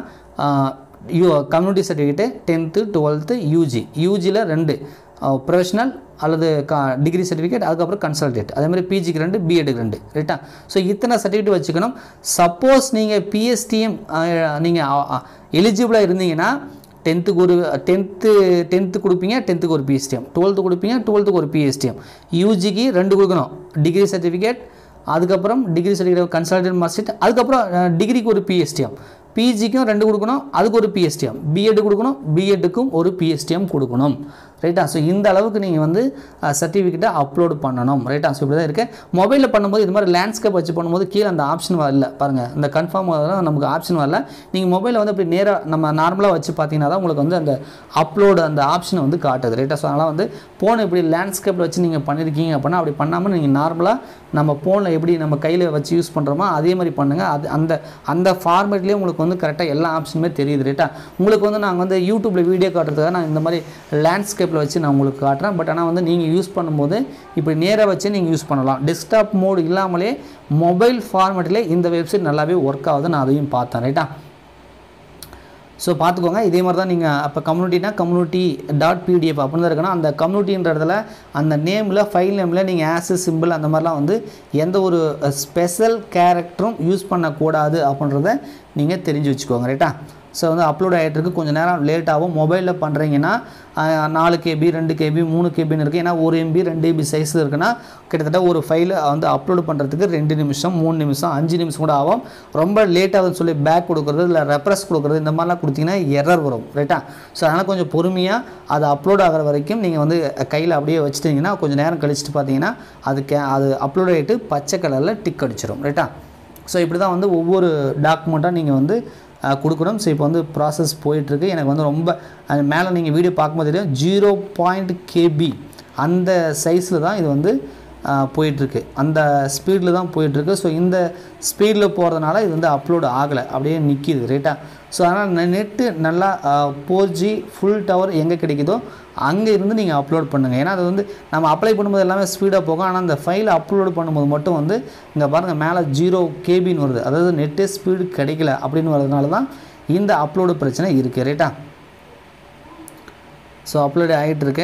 யூ community certificate tenth twelfth UG யூஜியில் ரெண்டு ப்ரொஃபஷனல் அல்லது கா டிகிரி சர்டிஃபிகேட் அதுக்கப்புறம் கன்சல்டேட் அதே மாதிரி பிஜிக்கு ரெண்டு பிஎட்டுக்கு ரெண்டு ரைட்டா ஸோ இத்தனை சர்டிஃபிகேட் வச்சுக்கணும் சப்போஸ் நீங்கள் பிஎஸ்டிஎம் நீங்கள் எலிஜிபிளாக இருந்தீங்கன்னா டென்த்துக்கு ஒரு டென்த்து டென்த்து கொடுப்பீங்க டென்த்துக்கு ஒரு பிஎஸ்டிஎம் டுவெல்த்து கொடுப்பீங்க டுவெல்த்துக்கு ஒரு பிஎஸ்டிஎம் யூஜிக்கு ரெண்டு கொடுக்கணும் டிகிரி சர்டிஃபிகேட் அதுக்கப்புறம் டிகிரி சர்டிஃபிகேட் கன்சல்டன்ட் மார்க்ஷீட் அதுக்கப்புறம் டிகிரிக்கு ஒரு பிஎஸ்டிஎம் பிஜிக்கும் ரெண்டு கொடுக்கணும் அதுக்கு ஒரு பிஎஸ்டிஎம் பிஎட் கொடுக்கணும் பிஎட்டுக்கும் ஒரு பிஎஸ்டிஎம் கொடுக்கணும் ரைட்டா ஸோ இந்த அளவுக்கு நீங்கள் வந்து சர்டிஃபிகேட்டை அப்லோட் பண்ணணும் ரைட்டா ஸோ இப்படி தான் இருக்குது மொபைலில் பண்ணும்போது இது மாதிரி லேண்ட்ஸ்கேப் வச்சு பண்ணும்போது கீழே அந்த ஆப்ஷன் வரல பாருங்கள் இந்த கன்ஃபார்ம் நமக்கு ஆப்ஷன் வரல நீங்கள் மொபைலில் வந்து அப்படி நேராக நம்ம நார்மலாக வச்சு பார்த்தீங்கன்னா தான் உங்களுக்கு வந்து அந்த அப்லோடு அந்த ஆப்ஷனை வந்து காட்டுது ரைட்டா ஸோ அதனால் வந்து ஃபோனை இப்படி லேண்ட்ஸ்கேப்பில் வச்சு நீங்கள் பண்ணியிருக்கீங்க அப்படின்னா அப்படி பண்ணாமல் நீங்கள் நார்மலாக நம்ம ஃபோனில் எப்படி நம்ம கையில் வச்சு யூஸ் பண்ணுறோமோ அதே மாதிரி பண்ணுங்கள் அது அந்த அந்த ஃபார்மேட்லேயே உங்களுக்கு வந்து கரெக்டாக எல்லா ஆப்ஷனுமே தெரியுது ரைட்டா உங்களுக்கு வந்து நாங்கள் வந்து யூடியூப்பில் வீடியோ காட்டுறதுக்காக நான் இந்த மாதிரி லேண்ட்ஸ்கேப்பில் வச்சு நான் உங்களுக்கு காட்டுறேன் பட் ஆனால் வந்து நீங்கள் யூஸ் பண்ணும்போது இப்படி நேராக வச்சு நீங்கள் யூஸ் பண்ணலாம் டெஸ்க்டாப் மோடு இல்லாமலே மொபைல் ஃபார்மேட்டில் இந்த வெப்சைட் நல்லாவே ஒர்க் ஆகுது நான் அதையும் பார்த்தேன் ரைட்டா ஸோ பார்த்துக்கோங்க இதே மாதிரி தான் நீங்கள் அப்போ கம்யூனிட்டினா கம்யூனிட்டி டாட் பிடிஎஃப் அப்படின்னு தான் இருக்கணும் அந்த கம்யூனிட்டின்ற இடத்துல அந்த நேமில் ஃபைல் நேமில் நீங்கள் ஆசஸ் சிம்பிள் அந்த மாதிரிலாம் வந்து எந்த ஒரு ஸ்பெஷல் கேரக்டரும் யூஸ் பண்ணக்கூடாது அப்படின்றத நீங்கள் தெரிஞ்சு வச்சுக்கோங்க ரைட்டா ஸோ வந்து அப்லோட் ஆகிட்டு இருக்கு கொஞ்சம் நேரம் லேட் ஆகும் மொபைலில் பண்ணுறீங்கன்னா ஆஹ், நாலு கேபி ரெண்டு கேபி மூணு கேபின்னு இருக்குது ஏன்னா ஒரு எம்பி ரெண்டு எம்பி சைஸில் இருக்குன்னா கிட்டத்தட்ட ஒரு ஃபைலை வந்து அப்லோட் பண்ணுறதுக்கு ரெண்டு நிமிஷம் மூணு நிமிஷம் அஞ்சு நிமிஷம் கூட ஆகும் ரொம்ப லேட் ஆகுதுன்னு சொல்லி பேக் கொடுக்குறது இல்லை ரெப்ரஸ் கொடுக்குறது இந்த மாதிரிலாம் கொடுத்தீங்கன்னா எரர் வரும் ரைட்டா ஸோ அதனால் கொஞ்சம் பொறுமையாக அது அப்லோட் ஆகிற வரைக்கும் நீங்கள் வந்து கையில் அப்படியே வச்சுட்டீங்கன்னா கொஞ்சம் நேரம் கழிச்சுட்டு பார்த்தீங்கன்னா அது கே அது அப்லோட் ஆகிட்டு பச்சை கலரில் டிக் அடிச்சிடும் ரைட்டா ஸோ இப்படி தான் வந்து ஒவ்வொரு டாக்குமெண்ட்டாக நீங்கள் வந்து அஹ், கொடுக்கணும் ஸோ இப்போ வந்து ப்ராசஸ் போயிட்டுருக்கு எனக்கு வந்து ரொம்ப அது மேலே நீங்கள் வீடியோ பார்க்கும்போது தெரியும் ஜீரோ பாயிண்ட் கேபி அந்த சைஸில் தான் இது வந்து அஹ், போயிட்டுருக்கு அந்த ஸ்பீடில் தான் போயிட்டுருக்கு ஸோ இந்த ஸ்பீடில் போகிறதுனால இது வந்து அப்லோட் ஆகலை அப்படியே நிற்கிது ரைட்டா ஸோ அதனால் நெட்டு நல்லா ஃபோர் ஜி ஃபுல் டவர் எங்கே கிடைக்குதோ அங்கே இருந்து நீங்கள் அப்லோட் பண்ணுங்கள் ஏன்னா அது வந்து நம்ம அப்ளை பண்ணும்போது எல்லாமே ஸ்பீடாக போகும் ஆனால் அந்த ஃபைலை அப்லோட் பண்ணும்போது மட்டும் வந்து இங்கே பாருங்கள் மேலே ஜீரோ கேபின்னு வருது அதாவது நெட்டே ஸ்பீடு கிடைக்கல அப்படின்னு வரதுனால தான் இந்த அப்லோடு பிரச்சனை இருக்குது ரைட்டா ஸோ அப்லோடு ஆகிட்டு இருக்கு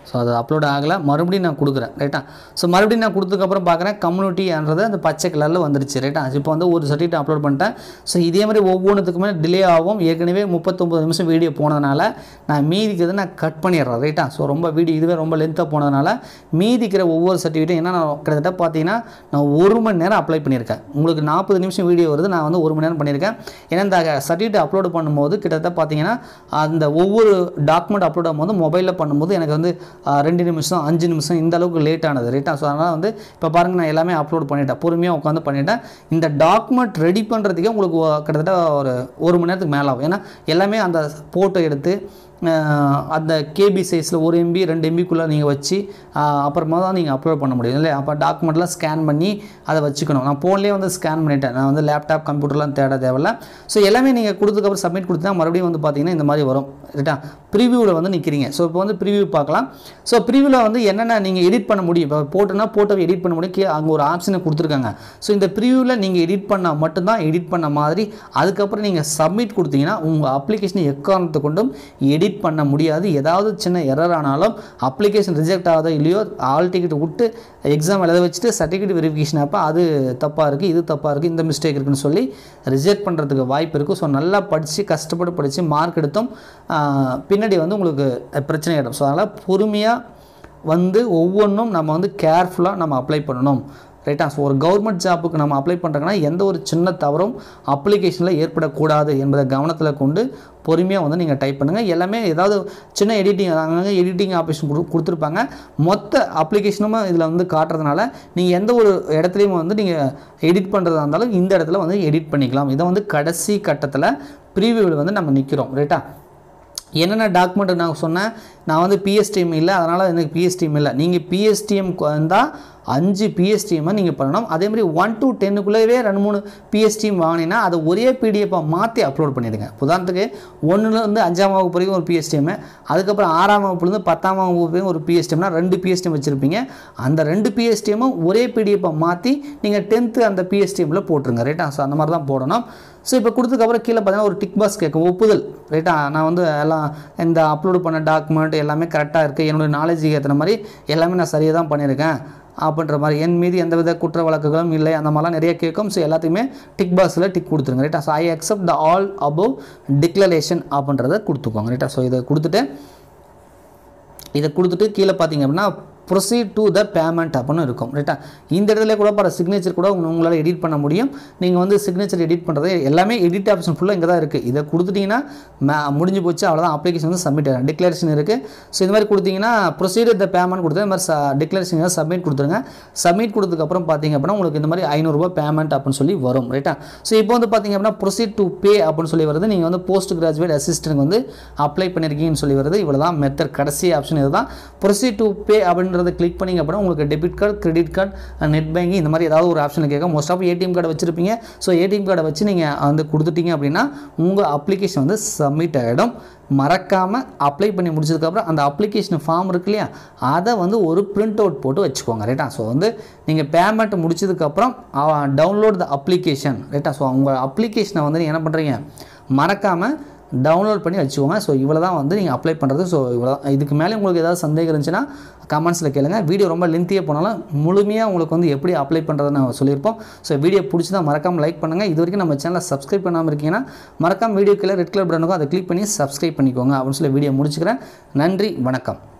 ஸோ அது அப்லோட் ஆகலை மறுபடியும் நான் கொடுக்குறேன் ரைட்டா ஸோ மறுபடியும் நான் கொடுத்ததுக்கப்புறம் பார்க்குறேன் கம்யூனிட்டின்றது அந்த பச்சை கலரில் வந்துருச்சு ரைட்டா இப்போ வந்து ஒரு சர்டிஃபிகேட் அப்லோட் பண்ணிட்டேன் ஸோ இதே மாதிரி ஒவ்வொன்றுத்துக்குமே டிலே ஆகும் ஏற்கனவே முப்பத்தொம்பது நிமிஷம் வீடியோ போனதுனால நான் மீதிக்கிறது நான் கட் பண்ணிடுறேன் ரைட்டா ஸோ ரொம்ப வீடியோ இதுவே ரொம்ப லென்த்தாக போனதுனால மீதிக்கிற ஒவ்வொரு சர்டிஃபிகேட்டும் என்ன நான் கிட்டத்தட்ட பார்த்தீங்கன்னா நான் ஒரு மணி நேரம் அப்ளை பண்ணியிருக்கேன் உங்களுக்கு நாற்பது நிமிஷம் வீடியோ வருது நான் வந்து ஒரு மணி நேரம் பண்ணியிருக்கேன் ஏன்னா இந்த சர்டிஃபிகேட் அப்லோட் பண்ணும்போது கிட்டத்தட்ட பார்த்தீங்கன்னா அந்த ஒவ்வொரு டாக்குமெண்ட் அப்லோட் ஆகும்போது மொபைலில் பண்ணும்போது எனக்கு வந்து ஆ, ரெண்டு நிமிஷம் அஞ்சு நிமிஷம் இந்த அளவுக்கு லேட் ஆனது ரைட்டா ஸோ அதனால் வந்து இப்போ பாருங்கள் நான் எல்லாமே அப்லோட் பண்ணிட்டேன் பொறுமையாக உட்காந்து பண்ணிட்டேன் இந்த டாக்குமெண்ட் ரெடி பண்ணுறதுக்கே உங்களுக்கு ஒ- கிட்டத்தட்ட ஒரு ஒரு மணி நேரத்துக்கு மேலே ஆகும் ஏன்னா எல்லாமே அந்த ஃபோட்டோ எடுத்து ஆஹ், அந்த கேபி சைஸில் ஒரு எம்பி ரெண்டு எம்பிக்குள்ளே நீங்கள் வச்சு ஆஹ், அப்புறமா தான் நீங்கள் அப்லோட் பண்ண முடியும் இல்லை அப்போ டாக்குமெண்ட்லாம் ஸ்கேன் பண்ணி அதை வச்சுக்கணும் நான் ஃபோன்லேயே வந்து ஸ்கேன் பண்ணிட்டேன் நான் வந்து லேப்டாப் கம்ப்யூட்டர்லாம் தேட தேவையில்ல ஸோ எல்லாமே நீங்கள் கொடுத்ததுக்கப்புறம் சப்மிட் கொடுத்தா மறுபடியும் வந்து பார்த்தீங்கன்னா இந்த மாதிரி வரும் ரைட்டா ப்ரிவியூவில் வந்து நிற்கிறீங்க ஸோ இப்போ வந்து ப்ரிவியூ பார்க்கலாம் ஸோ ப்ரிவியூவில் வந்து என்னென்ன நீங்கள் எடிட் பண்ண முடியும் இப்போ போட்டோன்னா போட்டோவை எடிட் பண்ண முடியும் கீழே அங்கே ஒரு ஆப்ஷனை கொடுத்துருக்காங்க ஸோ இந்த ப்ரிவியூவில் நீங்கள் எடிட் பண்ணால் மட்டும்தான் எடிட் பண்ண மாதிரி அதுக்கப்புறம் நீங்கள் சப்மிட் கொடுத்தீங்கன்னா உங்கள் அப்ளிகேஷனை எக்காரணத்தை கொண்டும் எடிட் பண்ண முடியாது ஏதாவது சின்ன எரர் ஆனாலும் அப்ளிகேஷன் ரிஜெக்ட் ஆகுதோ இல்லையோ ஆல் டிக்கெட் விட்டு எக்ஸாம் எழுத வச்சுட்டு சர்டிஃபிகேட் வெரிஃபிகேஷன் அப்போ அது தப்பாக இருக்குது இது தப்பாக இருக்குது இந்த மிஸ்டேக் இருக்குன்னு சொல்லி ரிஜெக்ட் பண்ணுறதுக்கு வாய்ப்பு இருக்குது ஸோ நல்லா படித்து கஷ்டப்பட்டு படித்து மார்க் எடுத்தும் ஆஹ், பின்னாடி வந்து உங்களுக்கு பிரச்சனை ஆகிடும் ஸோ அதனால் பொறுமையாக வந்து ஒவ்வொன்றும் நம்ம வந்து கேர்ஃபுல்லாக நம்ம அப்ளை பண்ணணும் ரைட்டா ஸோ ஒரு கவர்மெண்ட் ஜாப்புக்கு நம்ம அப்ளை பண்ணுறோங்கன்னா எந்த ஒரு சின்ன தவறும் அப்ளிகேஷனில் ஏற்படக்கூடாது என்பதை கவனத்தில் கொண்டு பொறுமையாக வந்து நீங்கள் டைப் பண்ணுங்கள் எல்லாமே ஏதாவது சின்ன எடிட்டிங் அங்கங்கே எடிட்டிங் ஆப்ஷன் கொடு கொடுத்துருப்பாங்க மொத்த அப்ளிகேஷனும் இதில் வந்து காட்டுறதுனால நீங்கள் எந்த ஒரு இடத்துலையும் வந்து நீங்கள் எடிட் பண்ணுறதா இருந்தாலும் இந்த இடத்துல வந்து எடிட் பண்ணிக்கலாம் இதை வந்து கடைசி கட்டத்தில் ப்ரீவியூவில் வந்து நம்ம நிற்கிறோம் ரைட்டா என்னென்ன டாக்குமெண்ட் நான் சொன்னேன் நான் வந்து பிஎஸ்டிஎம் இல்லை அதனால் எனக்கு பிஎஸ்டிஎம் இல்லை நீங்கள் பிஎஸ்டிஎம் வந்தால் அஞ்சு பிஎஸ்டிஎம்மை நீங்கள் பண்ணணும் அதே மாதிரி ஒன் டு டென்னுக்குள்ளேயே ரெண்டு மூணு பிஎஸ்டிஎம் வாங்கினீங்கன்னா அதை ஒரே பிடிஎஃபாக மாற்றி அப்லோட் பண்ணிடுங்க உதாரணத்துக்கு ஒன்றுலேருந்து அஞ்சாம் வகுப்பு வரைக்கும் ஒரு பிஎஸ்டிஎம் அதுக்கப்புறம் ஆறாம் வகுப்புலேருந்து பத்தாம் வகுப்பு வரைக்கும் ஒரு பிஎஸ்டிஎம்னா ரெண்டு பிஎஸ்டிஎம் வச்சுருப்பீங்க அந்த ரெண்டு பிஎஸ்டிஎம்மும் ஒரே பிடிஎஃபாக மாற்றி நீங்கள் டென்த்து அந்த பிஎஸ்டிஎம்மில் போட்டுருங்க ரைட்டா ஸோ அந்த மாதிரி தான் போடணும் ஸோ இப்போ கொடுத்ததுக்கப்புறம் கீழே பார்த்தீங்கன்னா ஒரு டிக் பாக்ஸ் கேட்கும் ஒப்புதல் ரைட்டா நான் வந்து எல்லாம் இந்த அப்லோட் பண்ண டாக்குமெண்ட் எல்லாமே கரெக்டாக இருக்குது என்னோடய நாலேஜுக்கு ஏற்ற மாதிரி எல்லாமே நான் சரியாக தான் பண்ணியிருக்கேன் அப்படின்ற மாதிரி என் மீது எந்தவித குற்ற வழக்குகளும் இல்லை அந்த மாதிரிலாம் நிறைய கேட்கும் ஸோ எல்லாத்தையுமே டிக் பாக்ஸில் டிக் கொடுத்துருங்க ரைட்டா so I accept the all above declaration அப்படின்றத கொடுத்துக்கோங்க ரைட்டா ஸோ இதை கொடுத்துட்டு இதை கொடுத்துட்டு கீழே பார்த்தீங்க அப்படின்னா ப்ரொசீட் டு த பேமெண்ட் அப்படின்னு இருக்கும் ரைட்டா இந்த இடத்துல கூட பாரு சிக்னேச்சர் கூட உங்க- உங்களால் எடிட் பண்ண முடியும் நீங்கள் வந்து சிக்னேச்சர் எடிட் பண்ணுறது எல்லாமே எடிட் ஆப்ஷன் ஃபுல்லாக இங்கே தான் இருக்குது இதை கொடுத்துட்டிங்கன்னா மே- முடிஞ்சு போச்சு அவ்வளோதான் அப்ளிகேஷன் வந்து சப்மிட் ஆகும் டிக்ளரேஷன் இருக்குது ஸோ இந்த மாதிரி கொடுத்தீங்கன்னா ப்ரொசீட் த பேமெண்ட் கொடுத்து இந்த மாதிரி டிக்ளரேஷன் சப்மிட் கொடுத்துருங்க சப்மிட் கொடுத்ததுக்கப்புறம் பார்த்தீங்க அப்படின்னா உங்களுக்கு இந்த மாதிரி ஐநூறுரூபா பேமெண்ட் அப்படின்னு சொல்லி வரும் ரைட்டா ஸோ இப்போ வந்து பார்த்தீங்க அப்படின்னா ப்ரொசீட் டு பே அப்படின்னு சொல்லி வருது நீங்கள் வந்து போஸ்ட் கிராஜுவேட் அசிஸ்டன்ட் வந்து அப்ளை பண்ணியிருக்கீங்கன்னு சொல்லி வருது இவ்வளோ தான் மெத்தட் கடைசி ஆப்ஷன் இதுதான் ப்ரொசீட் டு பே அப்படின்றத கிளிக் பண்ணிங்க அப்படின்னா உங்களுக்கு debit card credit card net banking இந்த மாதிரி ஏதாவது ஒரு ஆப்ஷன் கேட்கும் மோஸ்ட் ஆஃப் ஏடிஎம் கார்டு வச்சிருப்பீங்க ஸோ ஏடிஎம் கார்டை வச்சு நீங்கள் வந்து கொடுத்துட்டீங்க அப்படின்னா உங்கள் அப்ளிகேஷன் வந்து சப்மிட் ஆகிடும் மறக்காமல் அப்ளை பண்ணி முடிச்சதுக்கப்புறம் அந்த அப்ளிகேஷன் ஃபார்ம் இருக்கு இல்லையா அதை வந்து ஒரு பிரிண்ட் அவுட் போட்டு வச்சுக்கோங்க ரைட்டா ஸோ வந்து நீங்கள் பேமெண்ட் முடிச்சதுக்கப்புறம் டவுன்லோட் த அப்ளிகேஷன் ரைட்டா ஸோ உங்கள் அப்ளிகேஷனை வந்து நீங்கள் என்ன பண்ணுறீங்க மறக்காமல் டவுன்லோட் பண்ணி வச்சுக்கோங்க ஸோ இவ்வளோ தான் வந்து நீங்கள் அப்ளை பண்ணுறது ஸோ இவ்வளோ தான் இதுக்கு மேலே உங்களுக்கு ஏதாவது சந்தேகம் இருந்துச்சுன்னா கமெண்ட்ஸில் கேளுங்க வீடியோ ரொம்ப லென்த்தியாக போனாலும் முழுமையாக உங்களுக்கு வந்து எப்படி அப்ளை பண்ணுறதுன்னு நான் சொல்லியிருப்போம் ஸோ வீடியோ பிடிச்சதா மறக்காமல் லைக் பண்ணுங்கள் இது வரைக்கும் நம்ம சேனலை சப்ஸ்கிரைப் பண்ணாமல் இருக்கீங்கன்னா மறக்காம வீடியோ கீழே ரெட் கலர் பட்டனுக்கும் அதை கிளிக் பண்ணி சப்ஸ்கிரைப் பண்ணிக்கோங்க அப்படின்னு சொல்லி வீடியோ முடிச்சுக்கிறேன் நன்றி வணக்கம்